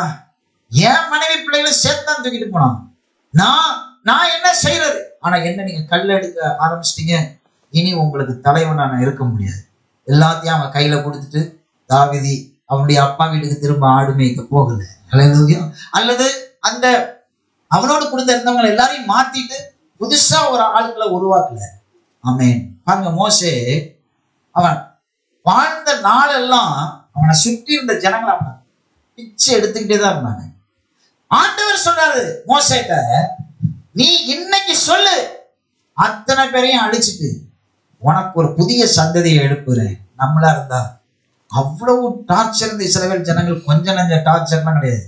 என் மனைவி பிள்ளைகளை சேர்த்தான் தூக்கிட்டு போனான் நான் நான் என்ன செய்யறது ஆனா என்ன நீங்க கல் எடுக்க ஆரம்பிச்சிட்டீங்க இனி உங்களுக்கு தலைவனா நான் இருக்க முடியாது எல்லாத்தையும் அவன் கையில கொடுத்துட்டு தாவிதி அவனுடைய அப்பா வீட்டுக்கு திரும்ப ஆடு மேய்க்க போகல அல்லது அல்லது அந்த அவனோடு கொடுத்த இருந்தவங்க எல்லாரையும் மாத்திட்டு புதுசா ஒரு ஆளுக்களை உருவாக்கல ஆமென் பாருங்க மோசே அவன் வாழ்ந்த நாளெல்லாம் அவனை சுற்றி இருந்த ஜனங்களை அவனை பிச்சை எடுத்துக்கிட்டே தான் இருந்தாங்க ஆண்டவர் சொன்னாரு மோசேட்ட நீ இன்னைக்கு சொல்லு அத்தனை பேரையும் அழிச்சிட்டு உனக்கு ஒரு புதிய சந்ததியை எழுப்புறேன் நம்மளா இருந்தா அவ்வளவு டார்ச்சர் இந்த இஸ்ரவேல் ஜனங்கள் கொஞ்ச நஞ்ச டார்ச்சர்லாம் கிடையாது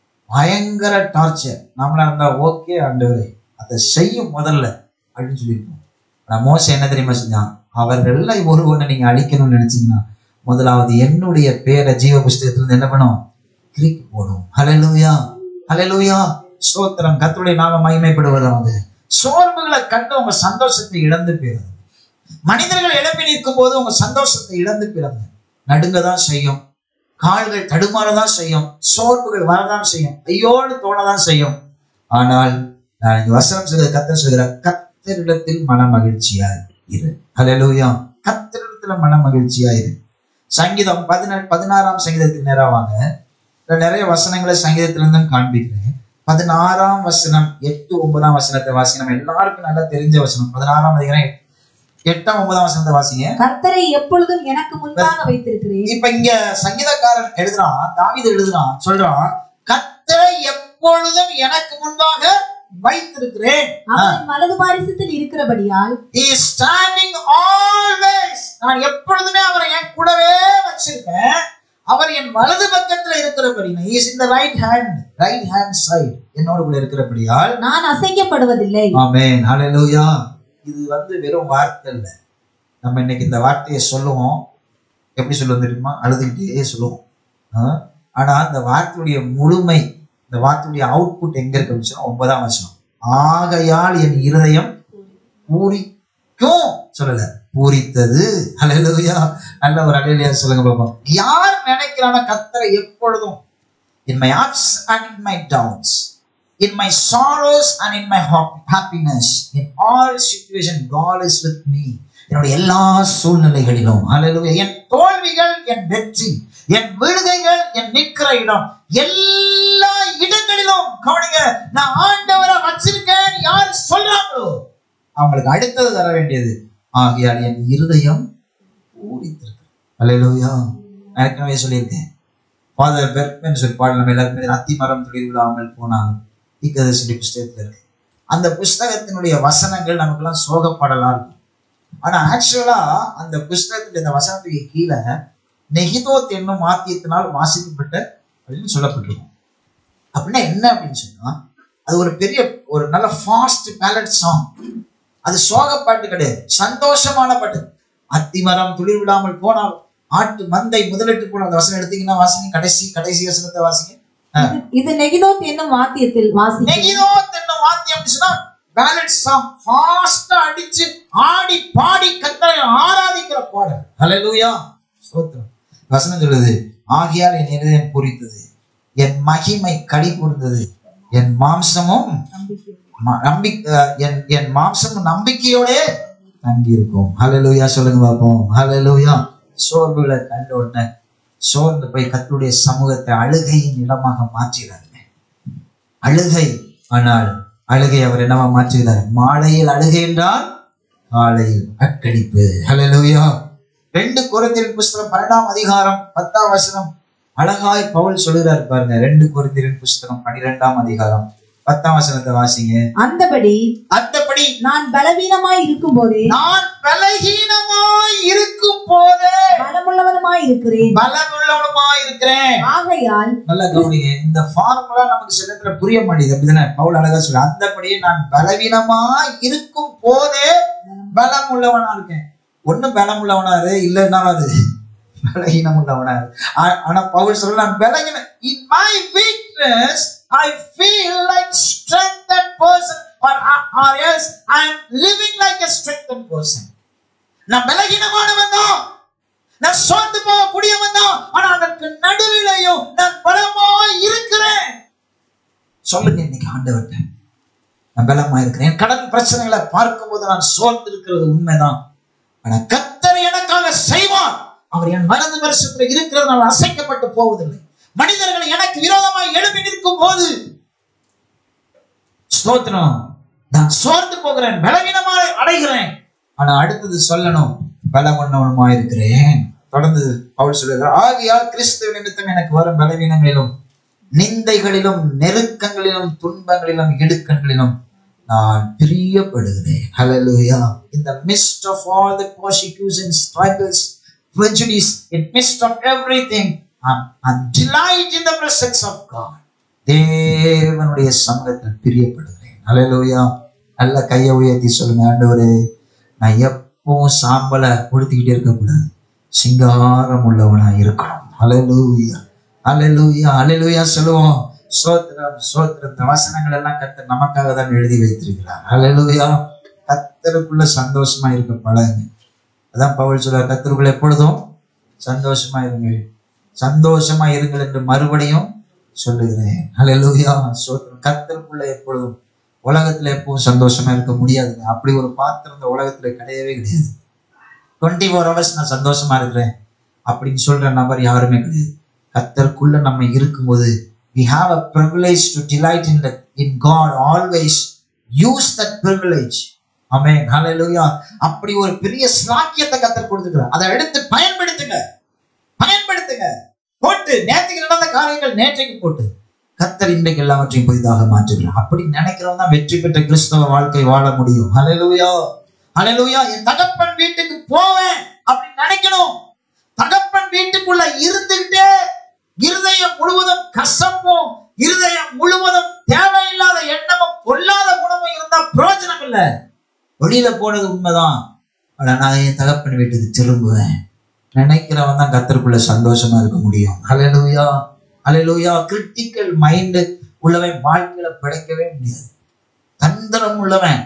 பயங்கர டார்ச்சர் நம்மளா இருந்தா ஓகே ஆண்டவரே அதை செய்யும் முதல்ல அப்படின்னு சொல்லியிருப்போம் ஆனா மோசம் என்ன தெரியுமா செஞ்சான் அவர்கள்ல ஒருவனை நீங்க அழிக்கணும்னு நினைச்சீங்கன்னா முதலாவது என்னுடைய பேரை ஜீவ புஸ்தகத்துல இருந்து என்ன பண்ணும் கிரிக்கு போடும் ஹalleluya ஹalleluya ஸ்தோத்திரம் கர்த்தருடைய நாம மகிமைப்படுவதாக சோர்வுகளை கண்டு உங்க சந்தோஷத்தை இழந்து போயிடுது மனிதர்கள் எழுப்பி நிற்கும் போது உங்க சந்தோஷத்தை இழந்து போயிடுங்க நடுங்க தான் செய்யும் கால்கள் தடுமாறதான் செய்யும் சோர்வுகள் வரதான் செய்யும் ஐயோடு தோணதான் செய்யும் ஆனால் நான் இங்க வசனம் சொல்கிற கத்தர் சொல்கிற கத்தரிடத்தில் மன மகிழ்ச்சியாய் இரு ஹalleluya கத்தரிடத்துல மன மகிழ்ச்சியா இரு சங்கீதம் பதினெட்டு பதினாறாம் சங்கீதத்துக்கு நேரா வாங்க இதுல நிறைய வசனங்களை சங்கீதத்திலிருந்து காண்பிக்கிறேன் பதினாறாம் வசனம் எட்டு ஒன்பதாம் வசனத்தை வாசிங்க நம்ம எல்லாருக்கும் நல்லா தெரிஞ்ச வசனம் பதினாறாம் அதிகாரம் எட்டாம் ஒன்பதாம் வசனத்தை வாசிங்க கர்த்தரை எப்பொழுதும் எனக்கு முன்பாக வைத்திருக்கிறேன் இப்ப இங்க சங்கீதக்காரன் எழுதுறான் தாவீது எழுதுறான் சொல்றான் கத்தரை எப்பொழுதும் எனக்கு முன்பாக வைத்திருக்கிறேன் அவன் வலது பாரிசத்தில் இருக்கிறபடியால் He is standing always நான் எப்பொழுதுமே அவரை என் கூடவே வச்சிருக்கேன் அவர் என் வலது பக்கத்துல இருக்கிறபடி is in the right hand right hand side என்னோட கூட இருக்கிறபடியால் நான் அசைக்கப்படுவதில்லை ஆமென் ஹalleluya இது வந்து வெறும் வார்த்தை இல்ல நம்ம இன்னைக்கு இந்த வார்த்தையை சொல்லுவோம் எப்படி சொல்லுவோம் தெரியுமா அழுதுகிட்டே சொல்லுவோம் ஆ? ஆனா அந்த வார்த்தையுடைய முழுமை இந்த வார்த்தையுடைய அவுட்புட் எங்க இருக்கு அப்படின்னு சொன்னா ஒன்பதாம் வசனம் ஆகையால் என் இருதயம் பூரிக்கும் சொல்லல பூரித்தது ஹalleluya நல்ல ஒரு அலையிலையா சொல்லுங்க பாப்போம் யார் நினைக்கிறான கத்தரை எப்பொழுதும் in my ups and in my downs in my sorrows and in my hap- happiness in all situation god is with me என்னுடைய எல்லா சூழ்நிலைகளிலும் ஹalleluya என் தோல்விகள் என் வெற்றி என் விடுகைகள் என் நிற்கிற இடம் எல்லா இடங்களிலும் பலவீனங்களிலும் கவனிங்க நான் ஆண்டவரை வச்சிருக்கேன் யார் சொல்றாங்களோ அவங்களுக்கு அடுத்தது தர வேண்டியது ஆகையால் என் இருதயம் பூரித்திருக்கு அல்லேலூயா நான் ஏற்கனவே சொல்லியிருக்கேன் ஃபாதர் பெர்க்மென் சொல்லி பாடல் நம்ம எல்லாருமே அத்தி மரம் துளிர் விடாமல் போனாலும் தீக்கதர்சினி புஸ்தகத்துல இருக்கு அந்த புஸ்தகத்தினுடைய வசனங்கள் நமக்கெல்லாம் சோகப்பாடலா இருக்கும் ஆனா ஆக்சுவலா அந்த புஸ்தகத்துடைய இந்த வசனத்துக்கு கீழே நெகிதோத் என்னும் வாத்தியத்தினால் வாசிக்கப்பட்ட அப்படின்னு சொல்லப்பட்டிருக்கும் அப்படின்னா என்ன அப்படின்னு சொன்னா அது ஒரு பெரிய ஒரு நல்ல ஃபாஸ்ட் பேலட் சாங் அது சோக பாட்டு கிடையாது சந்தோஷமான பாட்டு அத்திமரம் துளிர் விடாமல் போனால் ஆட்டு மந்தை முதலிட்டு போன அந்த வசனம் எடுத்தீங்கன்னா வாசிங்க கடைசி கடைசி வசனத்தை வாசிங்க இது- இது நெகிதோத் என்னும் வாத்தியத்தில் வாசிக்கும் நெகிதோத் என்னும் வாத்தியம் அப்படின்னு சொன்னா பேலட் சாங் ஃபாஸ்டா அடிச்சு ஆடி பாடி கத்தரை ஆராதிக்கிற பாடல் ஹalleluya ஸ்தோத்திரம் வசனம் சொல்லுது ஆகியால் என் இருதயம் பூரித்தது என் மகிமை களி கூர்ந்தது என் மாம்சமும் நம்பிக்கை. ம- நம்பிக்கை என் என் மாம்சமும் நம்பிக்கையோட தங்கி இருக்கும் ஹalleluya சொல்லுங்க பாப்போம் ஹalleluya சோர்வுகளை கண்ட உடனே சோர்ந்து போய் கர்த்தருடைய சமூகத்தை அழுகையின் இடமாக மாற்றினாருங்க அழுகை ஆனால் அழுகை அவர் என்னவா மாற்றுகிறார் மாலையில் அழுகை என்றால் காலையில் அக்கடிப்பு ஹalleluya ரெண்டு குருந்தியரின் புஸ்தகம் பன்னெண்டாம் அதிகாரம் பத்தாம் வசனம் அழகாய் பவுல் சொல்லுகிறார் பாருங்க ரெண்டு குருந்தியரின் புஸ்தகம் பன்னிரெண்டாம் அதிகாரம் பத்தாம் வசனத்தை வாசிங்க அந்தபடி அத்தபடி நான் பலவீனமாய் இருக்கும் போதே நான் பலகீனமாய் இருக்கும் போதே பலமுள்ளவனுமாய் இருக்கிறேன் பலமுள்ளவனுமாய் இருக்கிறேன் ஆகையால் நல்லா கவனிங்க இந்த ஃபார்முலா நமக்கு சில இடத்துல புரிய மாட்டேங்குது அப்படிதானே பவுல் அழகா சொல்ல அந்தபடியே நான் பலவீனமா இருக்கும் போதே பலம் உள்ளவனா இருக்கேன் ஒண்ணு பலம் உள்ளவனா இரு இல்லைன்னா அது பலகீனம் உள்ளவனா இரு. ஆ- ஆனா பவுல் சொல்ல நான் பலகீனம் in my weakness I feel like strengthened person or or else I am living like a strengthened person நான் பலகீனமானவன் தான் நான் சோர்ந்து போகக்கூடியவன் தான் ஆனா அதற்கு நடுவிலையும் நான் பலமாய் இருக்கிறேன் சொல்லுங்க இன்னைக்கு ஆண்டவர்கிட்ட நான் பலமா இருக்கிறேன் என் கடன் பிரச்சனைகளை பார்க்கும்போது நான் சோர்ந்து இருக்கிறது உண்மைதான் ஆனா கத்தர் எனக்காக செய்வார் அவர் என் மனது வருஷத்துல இருக்கிறது நான் அசைக்கப்பட்டு போவதில்லை மனிதர்கள் எனக்கு விரோதமாய் எழுப்பி நிற்கும் போது ஸ்தோத்திரம் நான் சோர்ந்து போகிறேன் பலவீனமாக அடைகிறேன் ஆனா அடுத்தது சொல்லணும் பலவண்ணவனுமா இருக்கிறேன் தொடர்ந்து பவுல் சொல்லுகிறார் ஆகியால் கிறிஸ்துவ நிமித்தம் எனக்கு வரும் பலவீனங்களிலும் நிந்தைகளிலும் நெருக்கங்களிலும் துன்பங்களிலும் இடுக்கண்களிலும் நான் பிரியப்படுகிறேன் ஹalleluya in the midst of all the persecutions struggles prejudice in midst of everything I'm, I'm delight in the presence of God தேவனுடைய சமூகத்தில் பிரியப்படுகிறேன் ஹalleluya நல்ல கையை உயர்த்தி சொல்லுங்க ஆண்டவரே நான் எப்பவும் சாம்பலை உடுத்திக்கிட்டே இருக்கக்கூடாது சிங்காரம் உள்ளவனா இருக்கணும் ஹalleluya ஹalleluya ஹalleluya சொல்லுவோம் சோத்திரம் சோத்திரம் இந்த வசனங்கள் எல்லாம் கத்தர் நமக்காக தான் எழுதி வைத்திருக்கிறார் ஹalleluya கத்தருக்குள்ள சந்தோஷமா இருக்க பழகுங்க அதான் பவுல் சொல்றார் கத்தருக்குள்ள எப்பொழுதும் சந்தோஷமா இருங்கள் சந்தோஷமா இருங்கள் என்று மறுபடியும் சொல்லுகிறேன் ஹalleluya சோத்திரம் கத்தருக்குள்ள எப்பொழுதும் உலகத்துல எப்பவும் சந்தோஷமா இருக்க முடியாதுங்க அப்படி ஒரு பாத்திரம் இந்த உலகத்துல கிடையவே கிடையாது டுவெண்ட்டி ஃபோர் ஹவர்ஸ் நான் சந்தோஷமா இருக்கிறேன் அப்படின்னு சொல்ற நபர் யாருமே கிடையாது கத்தருக்குள்ள நம்ம இருக்கும்போது we have a privilege to delight in the in God always use that privilege ஆமென் ஹalleluya அப்படி ஒரு பெரிய ஸ்லாக்கியத்தை கத்தர் கொடுத்துக்கிறார் அதை எடுத்து பயன்படுத்துங்க பயன்படுத்துங்க போட்டு நேற்றுக்கு நடந்த காரியங்கள் நேற்றைக்கு போட்டு கத்தர் இன்றைக்கு எல்லாவற்றையும் புதிதாக மாற்றுகிறார் அப்படி நினைக்கிறவன் தான் வெற்றி பெற்ற கிறிஸ்தவ வாழ்க்கை வாழ முடியும் ஹalleluya ஹalleluya என் தகப்பன் வீட்டுக்கு போவேன் அப்படின்னு நினைக்கணும் தகப்பன் வீட்டுக்குள்ள இருந்துகிட்டே இருதயம் முழுவதும் கசப்பும் இருதயம் முழுவதும் தேவையில்லாத எண்ணமும் பொல்லாத குணமும் இருந்தா பிரயோஜனம் இல்லை வெளியில போனது உண்மைதான் ஆனா நான் என் தகப்பன் வீட்டுக்கு திரும்புவேன் நினைக்கிறவன் தான் கத்தருக்குள்ள சந்தோஷமா இருக்க முடியும் ஹalleluya ஹalleluya கிரிட்டிக்கல் மைண்ட் உள்ளவன் வாழ்க்கையில பிழைக்கவே முடியாது தந்திரம் உள்ளவன்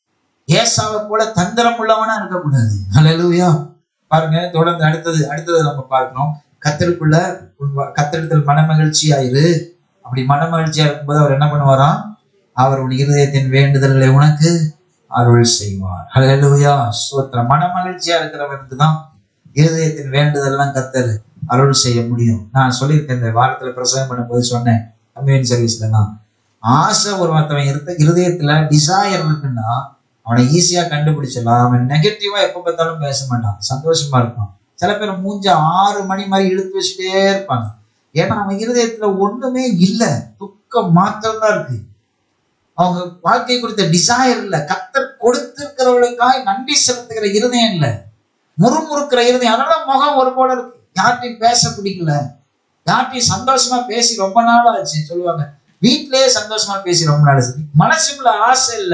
ஏசாவை போல தந்திரம் உள்ளவனா இருக்கக்கூடாது ஹalleluya பாருங்க தொடர்ந்து அடுத்தது அடுத்தது நம்ம பார்க்கணும் கத்தருக்குள்ள உன் வ- கத்தரிடத்தில் மனமகிழ்ச்சியாயிரு அப்படி மனமகிழ்ச்சியா இருக்கும்போது அவர் என்ன பண்ணுவாராம் அவர் உன் இருதயத்தின் வேண்டுதல்களை உனக்கு அருள் செய்வார் ஹalleluya ஸ்தோத்திரம் மனமகிழ்ச்சியா இருக்கிறவனுக்கு தான் இருதயத்தின் வேண்டுதல்லாம் கத்தர் அருள் செய்ய முடியும் நான் சொல்லியிருக்கேன் இந்த வாரத்துல பிரசவம் பண்ணும்போது சொன்னேன் கம்யூனிட்டி சர்வீஸ்லாம் ஆசை ஒரு ஒருத்தவன் இருந்த இருதயத்துல டிசையர் இருக்குன்னா அவனை ஈஸியா கண்டுபிடிச்சிடலாம் அவன் நெகட்டிவா எப்ப பார்த்தாலும் பேச மாட்டான் சந்தோஷமா இருப்பான் சில பேர் மூஞ்ச ஆறு மணி மாதிரி இழுத்து வச்சுட்டே இருப்பாங்க ஏன்னா அவன் இருதயத்துல ஒண்ணுமே இல்ல துக்கம் மாத்திரம் தான் இருக்கு அவங்க வாழ்க்கை குறித்த டிசையர் இல்ல கத்தர் கொடுத்திருக்கிறவர்களுக்காக நன்றி செலுத்துகிற இருதயம் இல்ல முறுமுறுக்கிற இருதயம் அதனால முகம் ஒரு போல இருக்கு யார்கிட்டையும் பேச பிடிக்கல யார்கிட்டையும் சந்தோஷமா பேசி ரொம்ப நாள் ஆச்சு சொல்லுவாங்க வீட்டிலேயே சந்தோஷமா பேசி ரொம்ப நாள் ஆச்சு மனசுக்குள்ள ஆசை இல்ல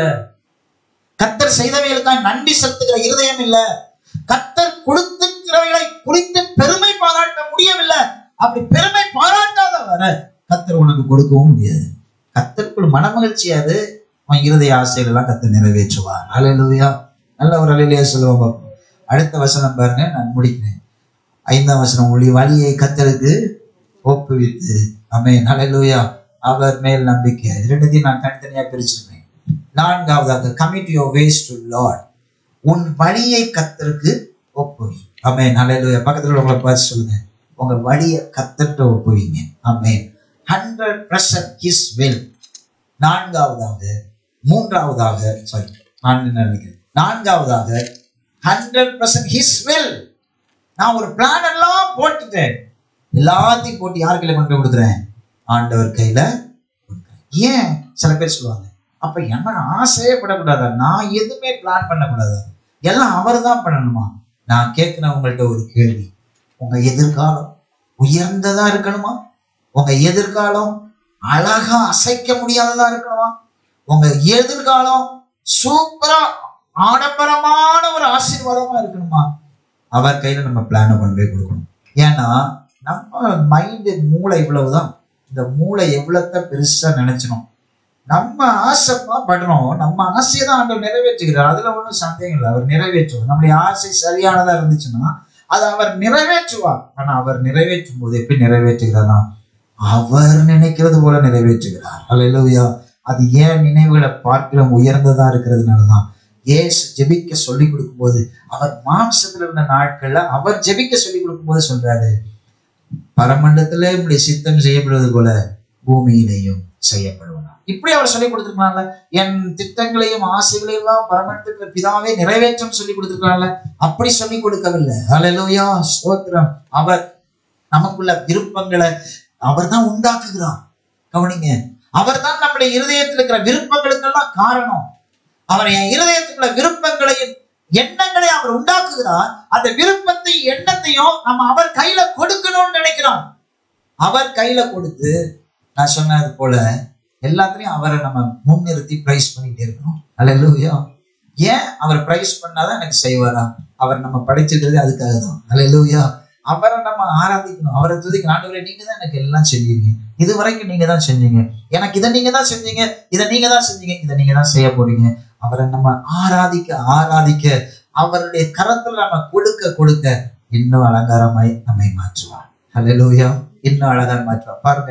கத்தர் செய்தவைகளுக்காக நன்றி செலுத்துகிற இருதயம் இல்ல கத்தர் கொடுத்திருக்கிறவைகளை குறித்து பெருமை பாராட்ட முடியவில்லை அப்படி பெருமை பாராட்டாத வர கத்தர் உனக்கு கொடுக்கவும் முடியாது கத்தருக்குள் மனமகிழ்ச்சியாது அவன் இருதய ஆசைகள் எல்லாம் கத்தர் நிறைவேற்றுவார் அலையிலுயா நல்ல ஒரு அலையிலேயே சொல்லுவோம் பார்ப்போம். அடுத்த வசனம் பாருங்க நான் முடிக்கிறேன் ஐந்தாம் வசனம் ஒளி வழியை கத்தருக்கு ஒப்புவித்து அமேன் அலையிலுயா அவர் மேல் நம்பிக்கை இது ரெண்டுத்தையும் நான் தனித்தனியா பிரிச்சிருக்கேன் நான்காவதாக commit your ways to Lord உன் வழியை கத்தருக்கு ஒப்புவி அமேன் அலையிலுயா பக்கத்துல உங்களை பார்த்து சொல்லுங்க உங்க வழியை கத்தர்கிட்ட ஒப்புவிங்க amen hundred percent his will நான்காவதாக மூன்றாவதாக சாரி நான் என்ன நினைக்கிறேன் நான்காவதாக ஹண்ட்ரட் பர்சன்ட் ஹிஸ் வில் நான் ஒரு பிளான் எல்லாம் போட்டுட்டேன் எல்லாத்தையும் போட்டு யார் கையில கொண்டு போய் கொடுக்குறேன் ஆண்டவர் கையில கொடுக்குறேன். ஏன் சில பேர் சொல்லுவாங்க அப்ப என்ன ஆசையே படக்கூடாதா நான் எதுவுமே பிளான் பண்ணக்கூடாதா எல்லாம் அவர் தான் பண்ணணுமா நான் கேட்கிறேன் உங்கள்ட்ட ஒரு கேள்வி உங்க எதிர்காலம் உயர்ந்ததா இருக்கணுமா உங்க எதிர்காலம் அழகா அசைக்க முடியாததா இருக்கணுமா உங்க எதிர்காலம் சூப்பரா ஆடம்பரமான ஒரு ஆசீர்வாதமா இருக்கணுமா அவர் கையில நம்ம பிளானை கொண்டு போய் கொடுக்கணும் ஏன்னா நம்ம மைண்டு மூளை இவ்வளவுதான் இந்த மூளை எவ்வளவுத்த பெருசா நினைச்சணும் நம்ம ஆசைப்பா படுறோம் நம்ம ஆசையை தான் ஆண்டவர் நிறைவேற்றுகிறார் அதுல ஒன்றும் சந்தேகம் இல்லை அவர் நிறைவேற்றுவார் நம்முடைய ஆசை சரியானதா இருந்துச்சுன்னா அதை அவர் நிறைவேற்றுவார் ஆனா அவர் நிறைவேற்றும் போது எப்படி நிறைவேற்றுகிறாரா அவர் நினைக்கிறது போல நிறைவேற்றுகிறார் அல்லேலூயா அது ஏன் நினைவுகளை பார்க்கலாம் உயர்ந்ததா இருக்கிறதுனாலதான் ஏசு ஜெபிக்க சொல்லி கொடுக்கும்போது அவர் மாம்சத்துல இருந்த நாட்கள்ல அவர் ஜெபிக்க சொல்லி கொடுக்கும்போது சொல்றாரு பரமண்டத்துல இப்படி சித்தம் செய்யப்படுவது போல பூமியிலையும் செய்யப்படுவனா இப்படி அவர் சொல்லி கொடுத்திருக்கலாம்ல என் திட்டங்களையும் ஆசைகளையும் எல்லாம் பரமண்டத்துல பிதாவே நிறைவேற்றம் சொல்லி கொடுத்திருக்கலாம்ல அப்படி சொல்லி கொடுக்கவில்லை ஹalleluya ஸ்தோத்திரம் அவர் நமக்குள்ள விருப்பங்களை அவர் தான் உண்டாக்குகிறார் கவனிங்க அவர் தான் நம்முடைய இருதயத்தில் இருக்கிற விருப்பங்களுக்கெல்லாம் காரணம் அவர் என் இருதயத்துக்குள்ள விருப்பங்களையும் எண்ணங்களையும் அவர் உண்டாக்குகிறார் அந்த விருப்பத்தை எண்ணத்தையும் நம்ம அவர் கையில கொடுக்கணும்னு நினைக்கிறான் அவர் கையில கொடுத்து நான் சொன்னது போல எல்லாத்துலயும் அவரை நம்ம முன்னிறுத்தி பிரைஸ் பண்ணிட்டே இருக்கணும் அல்லேலூயா ஏன் அவர் பிரைஸ் பண்ணாதான் எனக்கு செய்வாரா அவர் நம்ம படைச்சிருக்கிறது அதுக்காக தான் அல்லேலூயா அவரை நம்ம ஆராதிக்கணும் அவரை துதிக்கணும் ஆண்டவரே நீங்க தான் எனக்கு எல்லாம் செஞ்சீங்க இது வரைக்கும் நீங்க தான் செஞ்சீங்க எனக்கு இதை நீங்க தான் செஞ்சீங்க இதை நீங்க தான் செஞ்சீங்க இதை நீங்க தான் செய்ய போறீங்க அவரை நம்ம ஆராதிக்க ஆராதிக்க அவருடைய கரத்துல நம்ம கொடுக்க கொடுக்க இன்னும் அலங்காரமாய் நம்மை மாற்றுவார் ஹalleluya இன்னும் அழகாய் மாற்றுவார் பாருங்க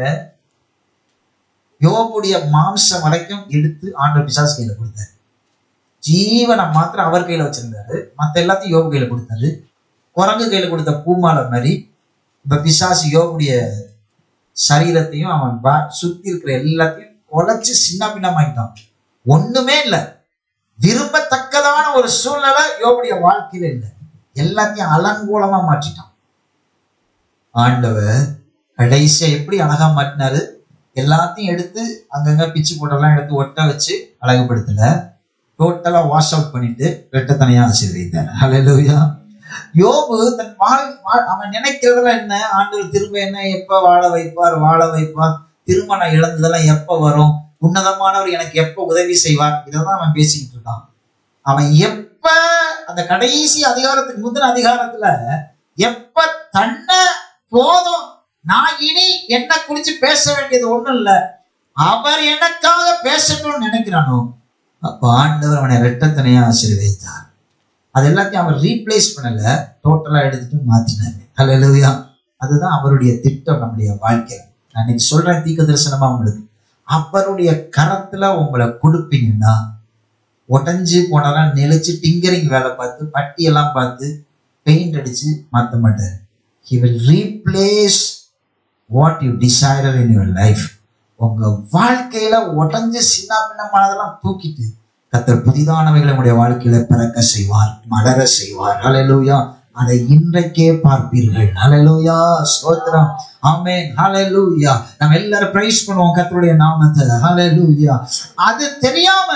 யோபுடைய மாம்சம் வரைக்கும் எடுத்து ஆண்டவர் பிசாஸ் கையில கொடுத்தாரு ஜீவனை மாத்திரம் அவர் கையில வச்சிருந்தாரு மத்த எல்லாத்தையும் யோபு கையில கொடுத்தாரு குரங்கு கையில கொடுத்த பூமாலை மாதிரி இப்ப பிசாசு யோபுடைய சரீரத்தையும் அவன் வா- சுத்தி இருக்கிற எல்லாத்தையும் குலைச்சு சின்ன பின்னமாக்கிட்டான் ஒண்ணுமே இல்லை விரும்பத்தக்கதான ஒரு சூழ்நிலை யோபுடைய வாழ்க்கையில இல்லை எல்லாத்தையும் அலங்கோலமா மாற்றிட்டான் ஆண்டவர் கடைசியா எப்படி அழகா மாட்டினாரு எல்லாத்தையும் எடுத்து அங்கங்க பிச்சு போட்டெல்லாம் எடுத்து ஒட்ட வச்சு அழகுபடுத்தல டோட்டலா வாஷ் அவுட் பண்ணிட்டு ரெட்டத்தனையா ஆசீர்வதித்தார் ஹalleluya யோபு தன் வாழ் வாழ்- அவன் நினைக்கிறதெல்லாம் என்ன ஆண்டவர் திரும்ப என்ன எப்ப வாழ வைப்பார் வாழ வைப்பார் திரும்ப நான் இழந்ததெல்லாம் எப்ப வரும் உன்னதமானவர் எனக்கு எப்ப உதவி செய்வார் இதெல்லாம் அவன் பேசிக்கிட்டு இருக்கான் அவன் எப்ப அந்த கடைசி அதிகாரத்துக்கு முந்தின அதிகாரத்துல எப்ப தன்னை போதும் நான் இனி என்ன குறிச்சு பேச வேண்டியது ஒண்ணும் இல்ல அவர் எனக்காக பேசணும்னு நினைக்கிறானோ அப்ப ஆண்டவர் அவனை ரெட்டத்தனையா ஆசீர்வதித்தார் அது எல்லாத்தையும் அவர் ரீப்ளேஸ் பண்ணல டோட்டலா எடுத்துட்டு மாத்தினாரு ஹalleluya அதுதான் அவருடைய திட்டம் நம்முடைய வாழ்க்கை நான் இன்னைக்கு சொல்றேன் தீர்க்க தரிசனமா உங்களுக்கு அவருடைய கரத்துல உங்களை கொடுப்பீங்கன்னா உடஞ்சு போனெல்லாம் நெளிச்சு டிங்கரிங் வேலை பார்த்து பட்டி எல்லாம் பார்த்து பெயிண்ட் அடிச்சு மாத்த மாட்டார் he will replace what you decider in your life உங்க வாழ்க்கையில உடஞ்சு சின்ன பின்னமானதெல்லாம் தூக்கிட்டு கத்தர் புதிதானவைகளை உங்களுடைய வாழ்க்கையில பிறக்க செய்வார் மலர செய்வார் ஹalleluya அதை இன்றைக்கே பார்ப்பீர்கள் ஹalleluya ஸ்தோத்திரம் ஆமென் ஹalleluya நம்ம எல்லாரும் பிரைஸ் பண்ணுவோம் கர்த்தருடைய நாமத்தை ஹalleluya அது தெரியாம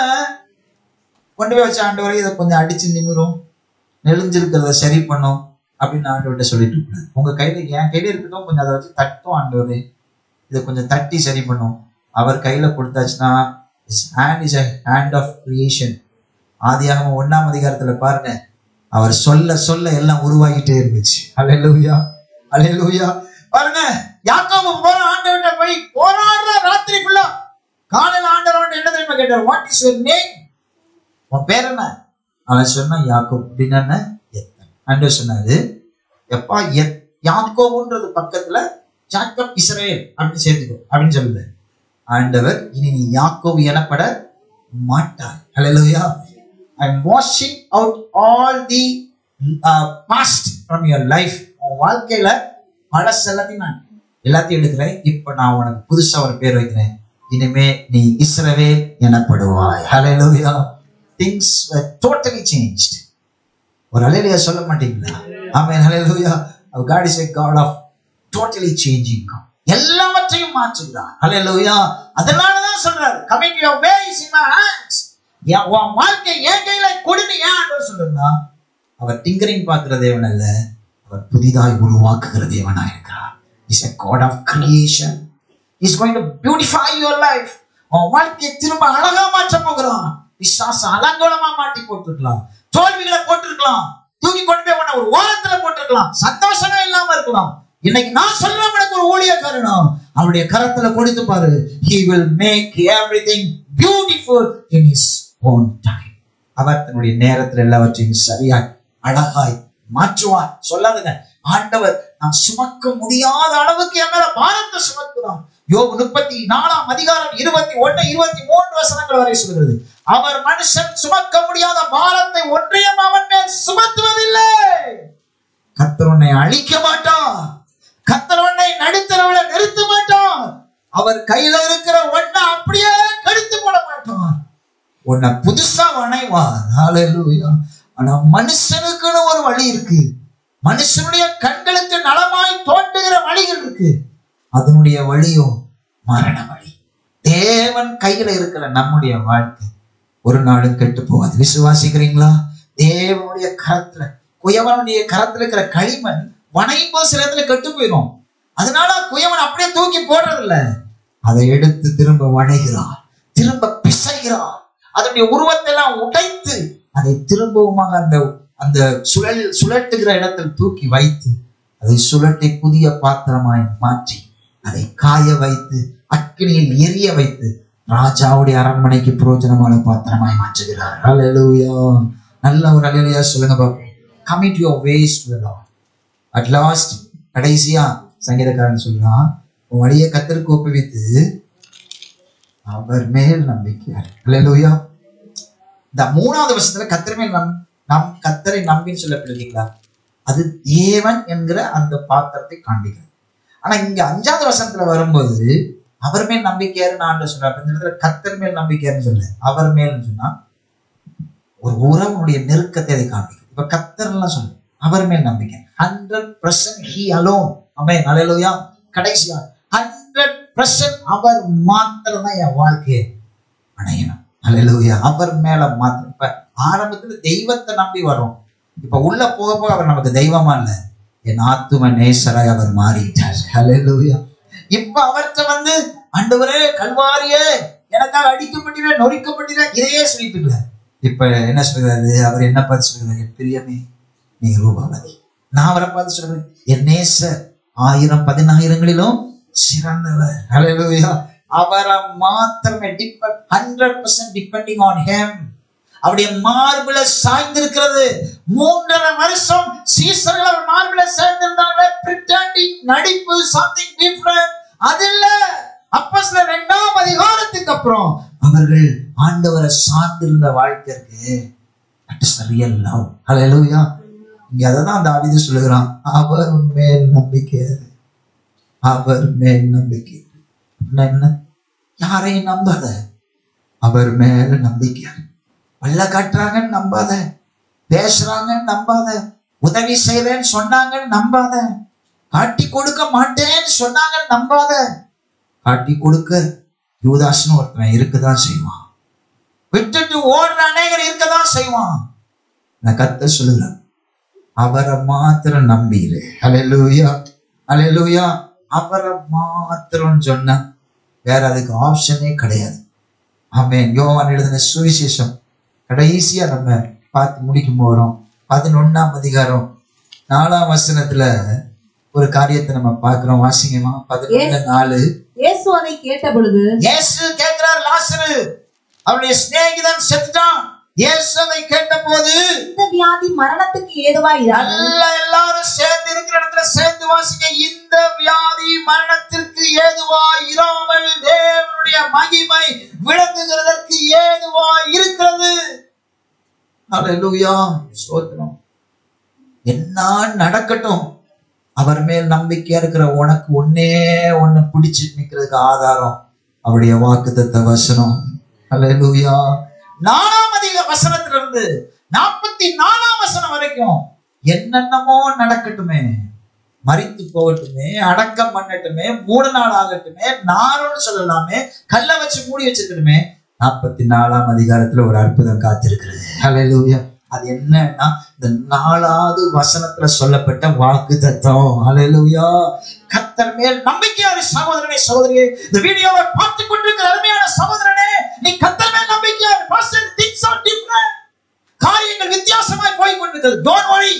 கொண்டு போய் வச்ச ஆண்டவரே இதை கொஞ்சம் அடிச்சு நிமிரும் நெளிஞ்சிருக்கிறத சரி பண்ணும் அப்படின்னு ஆண்டவர்கிட்ட சொல்லிட்டு இருப்பாரு. உங்க கையில என் கையில இருக்கட்டும் கொஞ்சம் அதை வச்சு தட்டும் ஆண்டவரே இதை கொஞ்சம் தட்டி சரி பண்ணும் அவர் கையில கொடுத்தாச்சுன்னா hand is a hand of creation ஆதியாகம ஒண்ணாம் அதிகாரத்துல பாருங்க அவர் சொல்ல சொல்ல எல்லாம் உருவாகிட்டே இருந்துச்சு அல்லேலூயா அல்லேலூயா பாருங்க யாக்கோபு போற ஆண்டவர்கிட்ட போய் போராடுற ராத்திரி ஃபுல்லா காலையில ஆண்டவர்கிட்ட என்ன தெரியுமா கேட்டார் வாட் இஸ் யுவர் நேம் உன் பேர் என்ன அவன் சொன்னான் யாக்கோப் அப்படின்னா என்ன எத்தன் ஆண்டவர் சொன்னாரு எப்பா எத் யாக்கோபுன்றது பக்கத்துல ஜாக்கப் இஸ்ரேல் அப்படின்னு சேர்த்துக்கோ அப்படின்னு சொல்லுது ஆண்டவர் இனி நீ யாக்கோபு எனப்பட மாட்டாய் ஹalleluya I am washing out all the past from your life உன் வாழ்க்கையில பழசு எல்லாத்தையும் நான் எல்லாத்தையும் எடுக்கிறேன் இப்போ நான் உனக்கு புதுசா ஒரு பேர் வைக்கிறேன் இனிமே நீ இஸ்ரவேல் எனப்படுவாய் ஹalleluya திங்ஸ் were totally changed ஒரு ஹalleluya சொல்ல மாட்டீங்களா ஆமென் ஹalleluya our god is a god of totally changing God. எல்லாவற்றையும் மாற்றுகிறார் ஹalleluya அதனால தான் சொல்றாரு coming to your ways in my hands என் உன் வாழ்க்கை என் கையில கொடுன்னு ஏன் ஆண்டவர் சொல்றா அவர் டிங்கரிங் பார்க்கிற தேவன் அல்ல அவர் புதிதாய் உருவாக்குகிற தேவனா இருக்கிறார் is a god of creation is going to beautify your life உன் வாழ்க்கையை திரும்ப அழகா மாற்ற போகிறான் விசுவாச அலங்கோலமா மாட்டி போட்டிருக்கலாம் தோல்விகளை போட்டிருக்கலாம் தூக்கி கொண்டு போய் உன்னை ஒரு ஓரத்துல போட்டிருக்கலாம் சந்தோஷமே இல்லாம இருக்கலாம் இன்னைக்கு நான் சொல்றேன் உனக்கு ஒரு ஊழியக்காரனும் அவருடைய கரத்துல கொடுத்து பாரு he will make everything beautiful in his own time அவர் தன்னுடைய நேரத்துல எல்லாவற்றையும் சரியாய் அழகாய் மாற்றுவார் சொல்லாதுங்க ஆண்டவர் நான் சுமக்க முடியாத அளவுக்கு என் மேல பாரத்தை சுமக்கிறான் யோபு முப்பத்தி நாலாம் அதிகாரம் இருபத்தி ஒண்ணு இருபத்தி மூன்று வசனங்கள் வரை சொல்கிறது அவர் மனுஷன் சுமக்க முடியாத பாரத்தை ஒன்றையும் அவன் மேல் சுமத்துவதில்லை கத்தர் உன்னை அழிக்க மாட்டார் கத்தர் உன்னை நடுத்தரவுல நிறுத்த மாட்டார் அவர் கையில இருக்கிற ஒன்றை அப்படியே கடித்து போட மாட்டார் உன்னை புதுசா வணைவார் ஹalleluya ஆனா மனுஷனுக்குன்னு ஒரு வழி இருக்கு மனுஷனுடைய கண்களுக்கு நலமாய் தோன்றுகிற வழிகள் இருக்கு அதனுடைய வழியோ மரண வழி தேவன் கையில இருக்கிற நம்முடைய வாழ்க்கை ஒரு நாளும் கெட்டு போகாது விசுவாசிக்கிறீங்களா தேவனுடைய கரத்துல குயவனுடைய கரத்துல இருக்கிற களிமண் வணையும் போது சில இடத்துல கெட்டு போயிடும் அதனால குயவன் அப்படியே தூக்கி போடுறது இல்ல அதை எடுத்து திரும்ப வணைகிறான் திரும்ப பிசைகிறான் அதனுடைய உருவத்தை எல்லாம் உடைத்து அதை திரும்பவுமாக அந்த அந்த சுழல் சுழட்டுகிற இடத்தில் தூக்கி வைத்து அதை சுழட்டி புதிய பாத்திரமாய் மாற்றி அதை காய வைத்து அக்கினியில் எரிய வைத்து ராஜாவுடைய அரண்மனைக்கு பிரயோஜனமான பாத்திரமாய் மாற்றுகிறார் ஹalleluya நல்ல ஒரு ஹalleluya சொல்லுங்க பாப்போம் commit your ways to the Lord at last கடைசியா சங்கீதக்காரன் சொல்றான் உன் வழியை கத்தருக்கு ஒப்புவித்து அவர் மேல் நம்பிக்கை ஹalleluya இந்த மூணாவது வருஷத்துல கத்தர் மேல் நம் நம் கத்தரை நம்பின்னு சொல்லப்படுறீங்களா அது தேவன் என்கிற அந்த பாத்திரத்தை காண்பிக்கிறது ஆனா இங்க அஞ்சாவது வருஷத்துல வரும்போது அவர் மேல் நம்பிக்கையாரு நான் சொல்றாரு இந்த இடத்துல கத்தர் மேல் நம்பிக்கையாருன்னு சொல்ல அவர் மேல்னு சொன்னா ஒரு உறவுடைய நெருக்கத்தை அதை காண்பிக்கும் இப்ப கத்தர்லாம் சொல்லு அவர் மேல் நம்பிக்கை ஹண்ட்ரட் பர்சன்ட் ஹி அலோன் அமே அலையலோயா கடைசியா ஹண்ட்ரட் பர்சன்ட் அவர் மாத்திரம் தான் என் வாழ்க்கையை அடையணும் அலையலோயா அவர் மேல மாத்திரம் இப்ப ஆரம்பத்துல தெய்வத்தை நம்பி வரோம் இப்ப உள்ள போக போக அவர் நமக்கு தெய்வமா இல்ல என் ஆத்தும நேசராய் அவர் மாறிட்டார் ஹalleluya இப்ப அவர்கிட்ட வந்து ஆண்டவரே கல்வாரியே எனக்காக அடிக்கப்பட்டீர நொறிக்கப்பட்டீர இதையே சொல்லிட்டு இப்ப என்ன சொல்றாரு அவர் என்ன பார்த்து சொல்றாரு என் பிரியமே நீ ரூபாவதி நான் அவரை பார்த்து சொல்றேன் என் நேசர் ஆயிரம் பதினாயிரங்களிலும் சிறந்தவர் ஹalleluya அவரை மாத்திரமே depend hundred percent depending on him அவருடைய மார்பிள சாய்ந்திருக்கிறது மூன்றரை வருஷம் சீசர்கள் அவர் மார்பிள சாய்ந்திருந்தாங்க பிரிட்டாண்டிங் நடிப்பு சம்திங் டிஃபரண்ட் அது இல்ல அப்ப சில ரெண்டாம் அதிகாரத்துக்கு அப்புறம் அவர்கள் ஆண்டவரை சார்ந்திருந்த வாழ்க்கை இருக்கு தட் இஸ் ரியல் லவ் ஹalleluya இங்க அததான் தாவீது சொல்லுகிறான் அவர் மேல் நம்பிக்கை அவர் மேல் நம்பிக்கை அப்படின்னா என்ன யாரையும் நம்பாத அவர் மேல நம்பிக்கை வல்ல காட்டுறாங்கன்னு நம்பாத பேசுறாங்கன்னு நம்பாத உதவி செய்யறேன்னு சொன்னாங்கன்னு நம்பாத காட்டி கொடுக்க மாட்டேன்னு சொன்னாங்கன்னு நம்பாத காட்டி கொடுக்க யூதாஸ்னு ஒருத்தன் இருக்கதான் செய்வான் விட்டுட்டு ஓடுற அநேகர் இருக்கதான் செய்வான் நான் கத்த சொல்லுகிறேன் அவரை மாத்திரம் நம்பிடு அலையலூயா அலையலூயா அவரை மாத்திரம் சொன்ன வேற அதுக்கு ஆப்ஷனே கிடையாது ஆமென் யோவான் எழுதின சுவிசேஷம் கடைசியா நம்ம பார்த்து முடிக்கும் போறோம் பதினொன்னாம் அதிகாரம் நாலாம் வசனத்துல ஒரு காரியத்தை நம்ம பார்க்கிறோம் வாசிங்கம்மா பதினொன்னு நாலு இயேசு அதை கேட்ட பொழுது இயேசு கேட்கிறார் லாசரு அவருடைய சிநேகிதன் செத்துட்டான் இயேசு அதை கேட்டபோது இந்த வியாதி மரணத்துக்கு ஏதுவாய் நல்ல எல்லாரும் சேர்ந்து இருக்கிற இடத்துல சேர்ந்து வாசிங்க இந்த வியாதி மரணத்திற்கு ஏதுவா இராமல் தேவனுடைய மகிமை விளங்குகிறதற்கு ஏதுவா இருக்கிறது அல்லேலூயா ஸ்தோத்திரம் என்ன நடக்கட்டும் அவர் மேல் நம்பிக்கையா இருக்கிற உனக்கு ஒன்னே ஒண்ணு பிடிச்சு நிக்கிறதுக்கு ஆதாரம் அவருடைய வாக்குத்தத்த வசனம் அல்லேலூயா நாலாம் அதிக வசனத்திலிருந்து நாற்பத்தி நாலாம் வசனம் வரைக்கும் என்னென்னமோ நடக்கட்டுமே மறித்து போகட்டுமே அடக்கம் பண்ணட்டுமே மூணு நாள் ஆகட்டுமே நாரோன்னு சொல்லலாமே கல்லை வச்சு மூடி வச்சிருக்கட்டுமே நாற்பத்தி நாலாம் அதிகாரத்துல ஒரு அற்புதம் காத்திருக்கிறது ஹalleluya அது என்னன்னா இந்த நாலாவது வசனத்துல சொல்லப்பட்ட வாக்கு தத்துவம் ஹalleluya கத்தர் மேல் நம்பிக்கையான சகோதரனே சகோதரியே இந்த வீடியோவை பார்த்து கொண்டிருக்கிற அருமையான சகோதரனே நீ கத்தர் மேல் நம்பிக்கையான person things are different காரியங்கள் வித்தியாசமாய் போய் கொண்டிருக்கிறது don't worry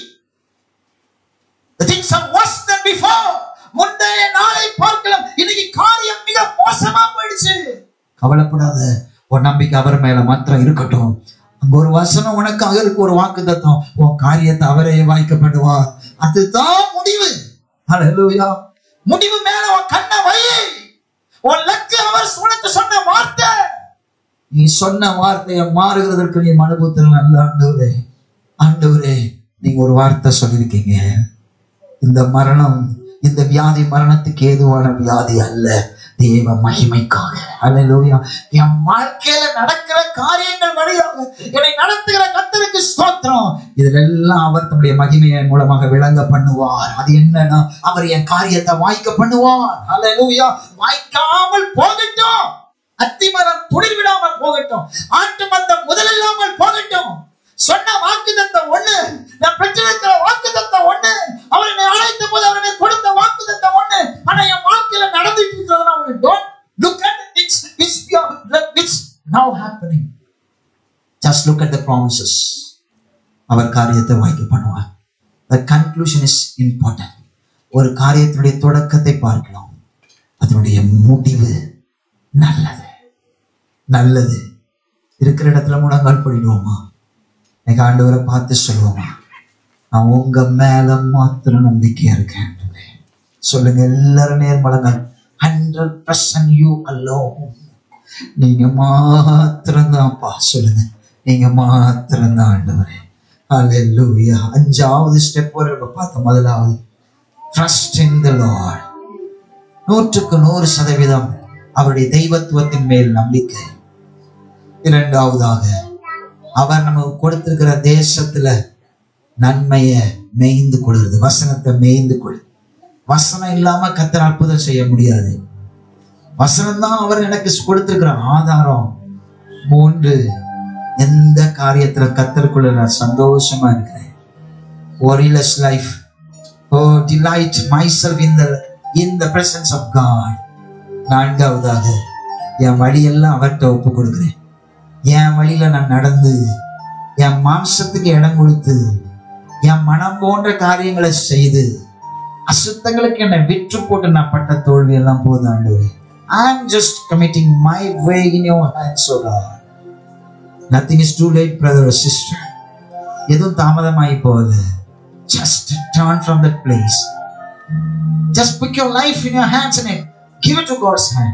the things are worse than before முந்தைய நாளை பார்க்கலாம் இன்னைக்கு காரியம் மிக மோசமா போயிடுச்சு கவலைப்படாத உன் நம்பிக்கை அவர் மேல மாத்திரம் இருக்கட்டும் அங்க ஒரு வசனம் உனக்கு அவருக்கு ஒரு வாக்கு தத்துவம் உன் காரியத்தை அவரே வாய்க்கப்படுவார் அதுதான் முடிவு ஹalleluya முடிவு மேல உன் கண்ணை வை உன் லக்கு அவர் உனக்கு சொன்ன வார்த்தை நீ சொன்ன வார்த்தையை மாறுகிறதற்கு நீ அனுபவத்தில் நல்ல ஆண்டவரே ஆண்டவரே நீங்க ஒரு வார்த்தை சொல்லியிருக்கீங்க இந்த மரணம் இந்த வியாதி மரணத்துக்கு ஏதுவான வியாதி அல்ல தேவ மகிமைக்காக அல்லேலூயா என் வாழ்க்கையில நடக்கிற காரியங்கள் வழியாக என்னை நடத்துகிற கத்தருக்கு ஸ்தோத்திரம் இதுல எல்லாம் அவர் தம்முடைய மகிமையின் மூலமாக விளங்க பண்ணுவார் அது என்னன்னா அவர் என் காரியத்தை வாய்க்க பண்ணுவார் அல்லேலூயா வாய்க்காமல் போகட்டும் அத்திமரம் துளிர் விடாமல் போகட்டும் ஆட்டு மந்தம் முதல் இல்லாமல் போகட்டும் சொன்ன வாக்கு தத்தம் ஒண்ணு நான் பெற்றிருக்கிற வாக்கு தத்தம் ஒண்ணு அவர் என்னை அழைத்த போது அவர் எனக்கு கொடுத்த வாக்கு தத்தம் ஒண்ணு ஆனா என் வாழ்க்கையில நடந்துட்டு இருக்கிறது அவரு don't look at things which we are which now happening just look at the promises அவர் காரியத்தை வாய்க்க பண்ணுவார் the conclusion is important ஒரு காரியத்தினுடைய தொடக்கத்தை பார்க்கலாம் அதனுடைய முடிவு நல்லது நல்லது இருக்கிற இடத்துல முழங்கால் படிடுவோமா எனக்கு ஆண்டவரை பார்த்து சொல்லுவோமா நான் உங்க மேல மாத்திரம் நம்பிக்கையா இருக்கேன் ஆண்டவரே. சொல்லுங்க எல்லாரும் நேர் முழங்கால் ஹண்ட்ரட் பர்சன்ட் யூ அல்லோ நீங்க மாத்திரம் தான்ப்பா சொல்லுங்க நீங்க மாத்திரம் தான் ஆண்டவரே அல்லேலூயா அஞ்சாவது ஸ்டெப் வரை இப்ப பார்த்தோம் முதலாவது ட்ரஸ்ட் இன் த லார்ட் நூற்றுக்கு நூறு சதவீதம் அவருடைய தெய்வத்துவத்தின் மேல் நம்பிக்கை இரண்டாவதாக அவர் நமக்கு கொடுத்திருக்கிற தேசத்துல நன்மைய மேய்ந்து கொள்கிறது வசனத்தை மேய்ந்து கொள் வசனம் இல்லாம கத்தர் அற்புதம் செய்ய முடியாது வசனம் தான் அவர் எனக்கு கொடுத்திருக்கிற ஆதாரம் மூன்று எந்த காரியத்துல கத்தருக்குள்ள நான் சந்தோஷமா இருக்கிறேன் worryless life oh delight myself in the in the presence of god நான்காவதாக என் வழியெல்லாம் அவர்கிட்ட ஒப்பு கொடுக்கிறேன் என் வழியில நான் நடந்து என் மாம்சத்துக்கு இடம் கொடுத்து என் மனம் போன்ற காரியங்களை செய்து அசுத்தங்களுக்கு என்னை விற்று போட்டு நான் பட்ட தோல்வி எல்லாம் போதும் ஆண்டவரே ஐ am just committing my way in your hands o God nothing is too late brother or sister எதுவும் தாமதமாகி போகுது just turn from that place just put your life in your hands and give it to God's hand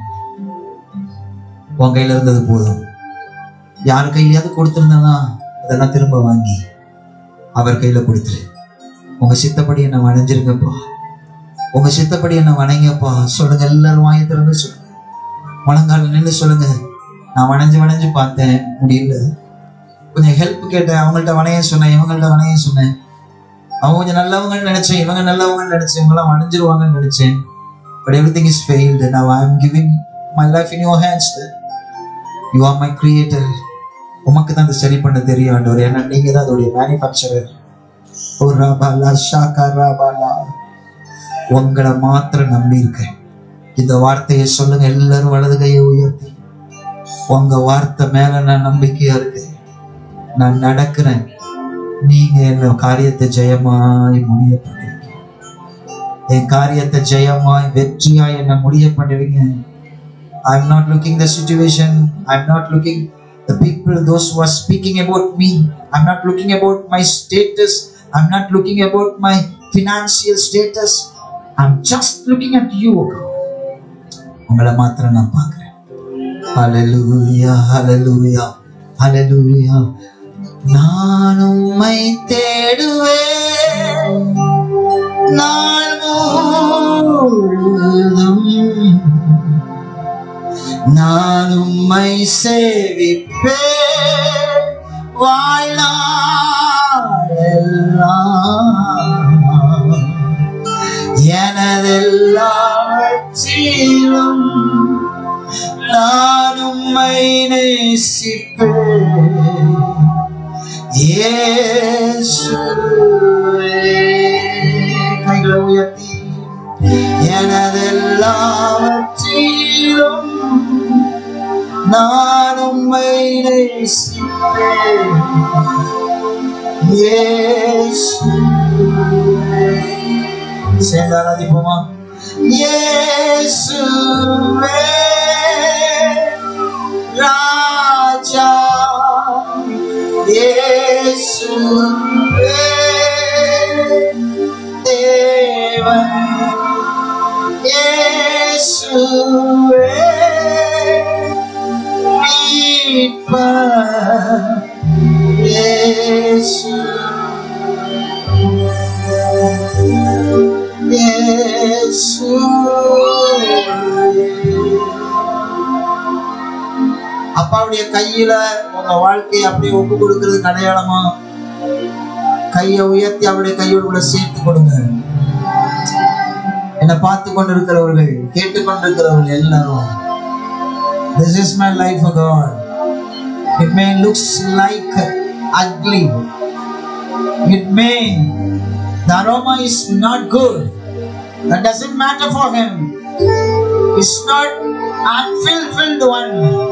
உன் கையில இருந்தது போதும் யார் கையிலயாவது கொடுத்திருந்தா அதெல்லாம் திரும்ப வாங்கி அவர் கையில கொடுத்துரு உங்க சித்தப்படி என்ன வணைஞ்சிருங்கப்பா உங்க சித்தப்படி என்ன வணங்கப்பா சொல்லுங்க எல்லாரும் வாங்கி திறந்து சொல்லுங்க முழங்கால நின்று சொல்லுங்க நான் வணைஞ்சு வணைஞ்சு பார்த்தேன் முடியல கொஞ்சம் ஹெல்ப் கேட்டேன் அவங்கள்ட்ட வணைய சொன்னேன் இவங்கள்ட்ட வணைய சொன்னேன் அவங்க கொஞ்சம் நல்லவங்கன்னு நினைச்சேன் இவங்க நல்லவங்கன்னு நினைச்சேன் இவங்கெல்லாம் வணைஞ்சிருவாங்கன்னு நினைச்சேன் but everything is failed now I am giving my life in your hands you are my creator உமக்கு தான் அதை சரி பண்ண தெரியும் ஆண்டவர் ஏன்னா நீங்க தான் அதோடைய மேனுஃபேக்சரர் ஓ ராபாலா ஷாக்கா ராபாலா உங்களை மாத்திரம் நம்பி இருக்கேன் இந்த வார்த்தையை சொல்லுங்க எல்லாரும் வலது கையை உயர்த்தி உங்க வார்த்தை மேல நான் நம்பிக்கையா இருக்கேன் நான் நடக்கிறேன் நீங்க என்ன காரியத்தை ஜெயமாய் முடிய பண்ணுவீங்க என் காரியத்தை ஜெயமாய் வெற்றியாய் என்ன முடிய பண்ணுவீங்க I'm not looking the situation. I'm not looking the people, those who are speaking about me. I'm not looking about my status. I'm not looking about my financial status. I'm just looking at you. oh God. உங்களை மாத்திரம் நான் பார்க்கிறேன் ஹalleluya ஹalleluya ஹalleluya நான் உம்மை தேடுவேன் நாள் முழுவதும் நான் உம்மை சேவிப்பேன் வாழ்நாளெல்லாம் எனதெல்லாவற்றிலும் நான் உம்மை நேசிப்பேன் இயேசுவே கைகளை உயர்த்தி எனதெல்லாவற்றிலும் நான் உம்மை நேசிப்பேன் இயேசுவே சேர்ந்து ஆராதிப்போமா இயேசுவே ராஜா இயேசுவே தேவன் இயேசுவே மீட்பர் இயேசு இயேசுவே அப்பாவுடைய கையில உங்க வாழ்க்கையை அப்படியே ஒப்பு கொடுக்கறதுக்கு அடையாளமா கையை உயர்த்தி அவருடைய கையோடு கூட சேர்த்து கொடுங்க என்னை பார்த்து கொண்டிருக்கிறவர்கள் கேட்டு கொண்டிருக்கிறவர்கள் எல்லாரும் this is my life God it may looks like ugly it may the aroma is not good that doesn't matter for him it's not unfulfilled one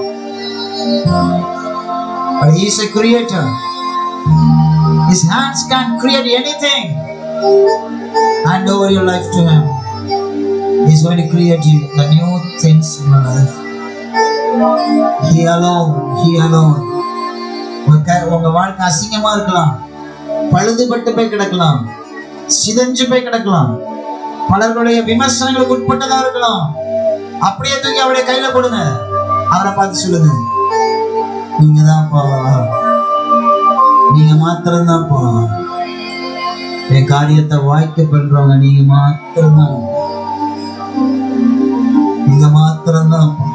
but he is a creator his hands can create anything hand over your life to him he's going to create you the new things in your life he alone he alone உங்க க- உங்க வாழ்க்கை அசிங்கமா இருக்கலாம் பழுதுபட்டு போய் கிடக்கலாம் சிதைஞ்சு போய் கிடக்கலாம் பலர்களுடைய விமர்சனங்களுக்கு உட்பட்டதா இருக்கலாம் அப்படியே தூக்கி அவருடைய கையில கொடுங்க அவரை பார்த்து சொல்லுங்க நீங்க தான்ப்பா நீங்க மாத்திரம்தான்ப்பா என் காரியத்தை வாய்க்க பண்றவங்க நீங்க மாத்திரம்தான் நீங்க மாத்திரம்தான்ப்பா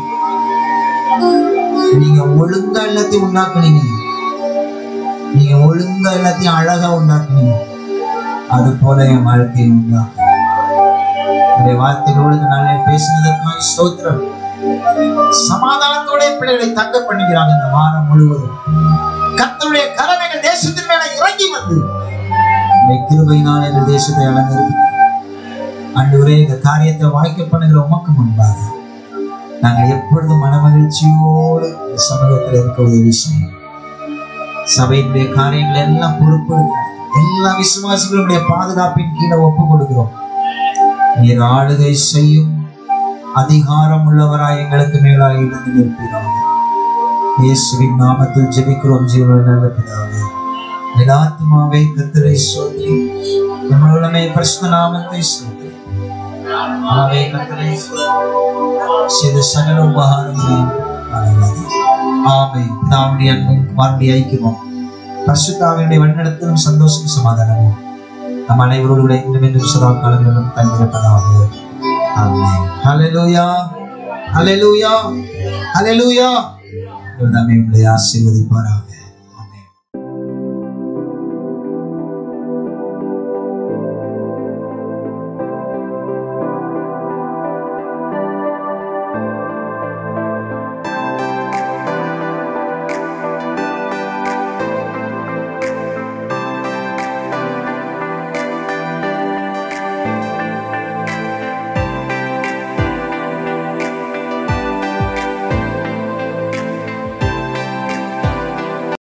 நீங்க ஒழுங்கா எல்லாத்தையும் உண்டாக்குனீங்க நீங்க ஒழுங்கா எல்லாத்தையும் அழகா உண்டாக்குனீங்க அது போல என் வாழ்க்கையை உண்டாக்கு உடைய வார்த்தைகளோடு இந்த நாளில் பேசினதற்காக ஸ்தோத்திரம் சமாதானத்தோட என் பிள்ளைகளை தங்க பண்ணுகிறாங்க இந்த வாரம் முழுவதும் கர்த்தருடைய கரமைகள் தேசத்தின் மேல இறங்கி வந்து உடைய கிருபையினால் இந்த தேசத்தை அலங்கரித்து ஆண்டவரே இந்த காரியத்தை வாய்க்க பண்ணுகிற உமக்கு முன்பாக நாங்கள் எப்பொழுதும் மனமகிழ்ச்சியோடு இந்த சமூகத்தில் இருக்க உதவி செய்யும் சபையினுடைய காரியங்கள் எல்லாம் பொறுப்படுத்த எல்லா விசுவாசிகளுடைய பாதுகாப்பின் கீழே ஒப்பு கொடுக்கிறோம் நீர் ஆளுகை செய்யும் அதிகாரம் உள்ளவராய் எங்களுக்கு மேலாக இருந்து நிற்பீராக இயேசுவின் நாமத்தில் ஜெபிக்கிறோம் ஜீவன நல்ல பிதாவே என் ஆத்மாவே கத்தரை சோதரி நம்மளுமே பிரஸ்த நாமத்தை சோதரி ஆவே கத்தரை செய்த சகல உபகாரங்களையும் ஆமென். ஆமென் பிதாவுடைய அன்பும் குமாரனுடைய ஐக்கியமும் பரிசுத்தாவினுடைய வழிநடத்தலும் சந்தோஷம் சமாதானமும் நம் அனைவரோடு கூட இன்றும் என்றும் சதா காலங்களிலும் தங்கியிருப்பதாக ஆமென் ஹalleluya ஹalleluya ஹalleluya நம்மை உங்களை ஆசீர்வதிப்பாராக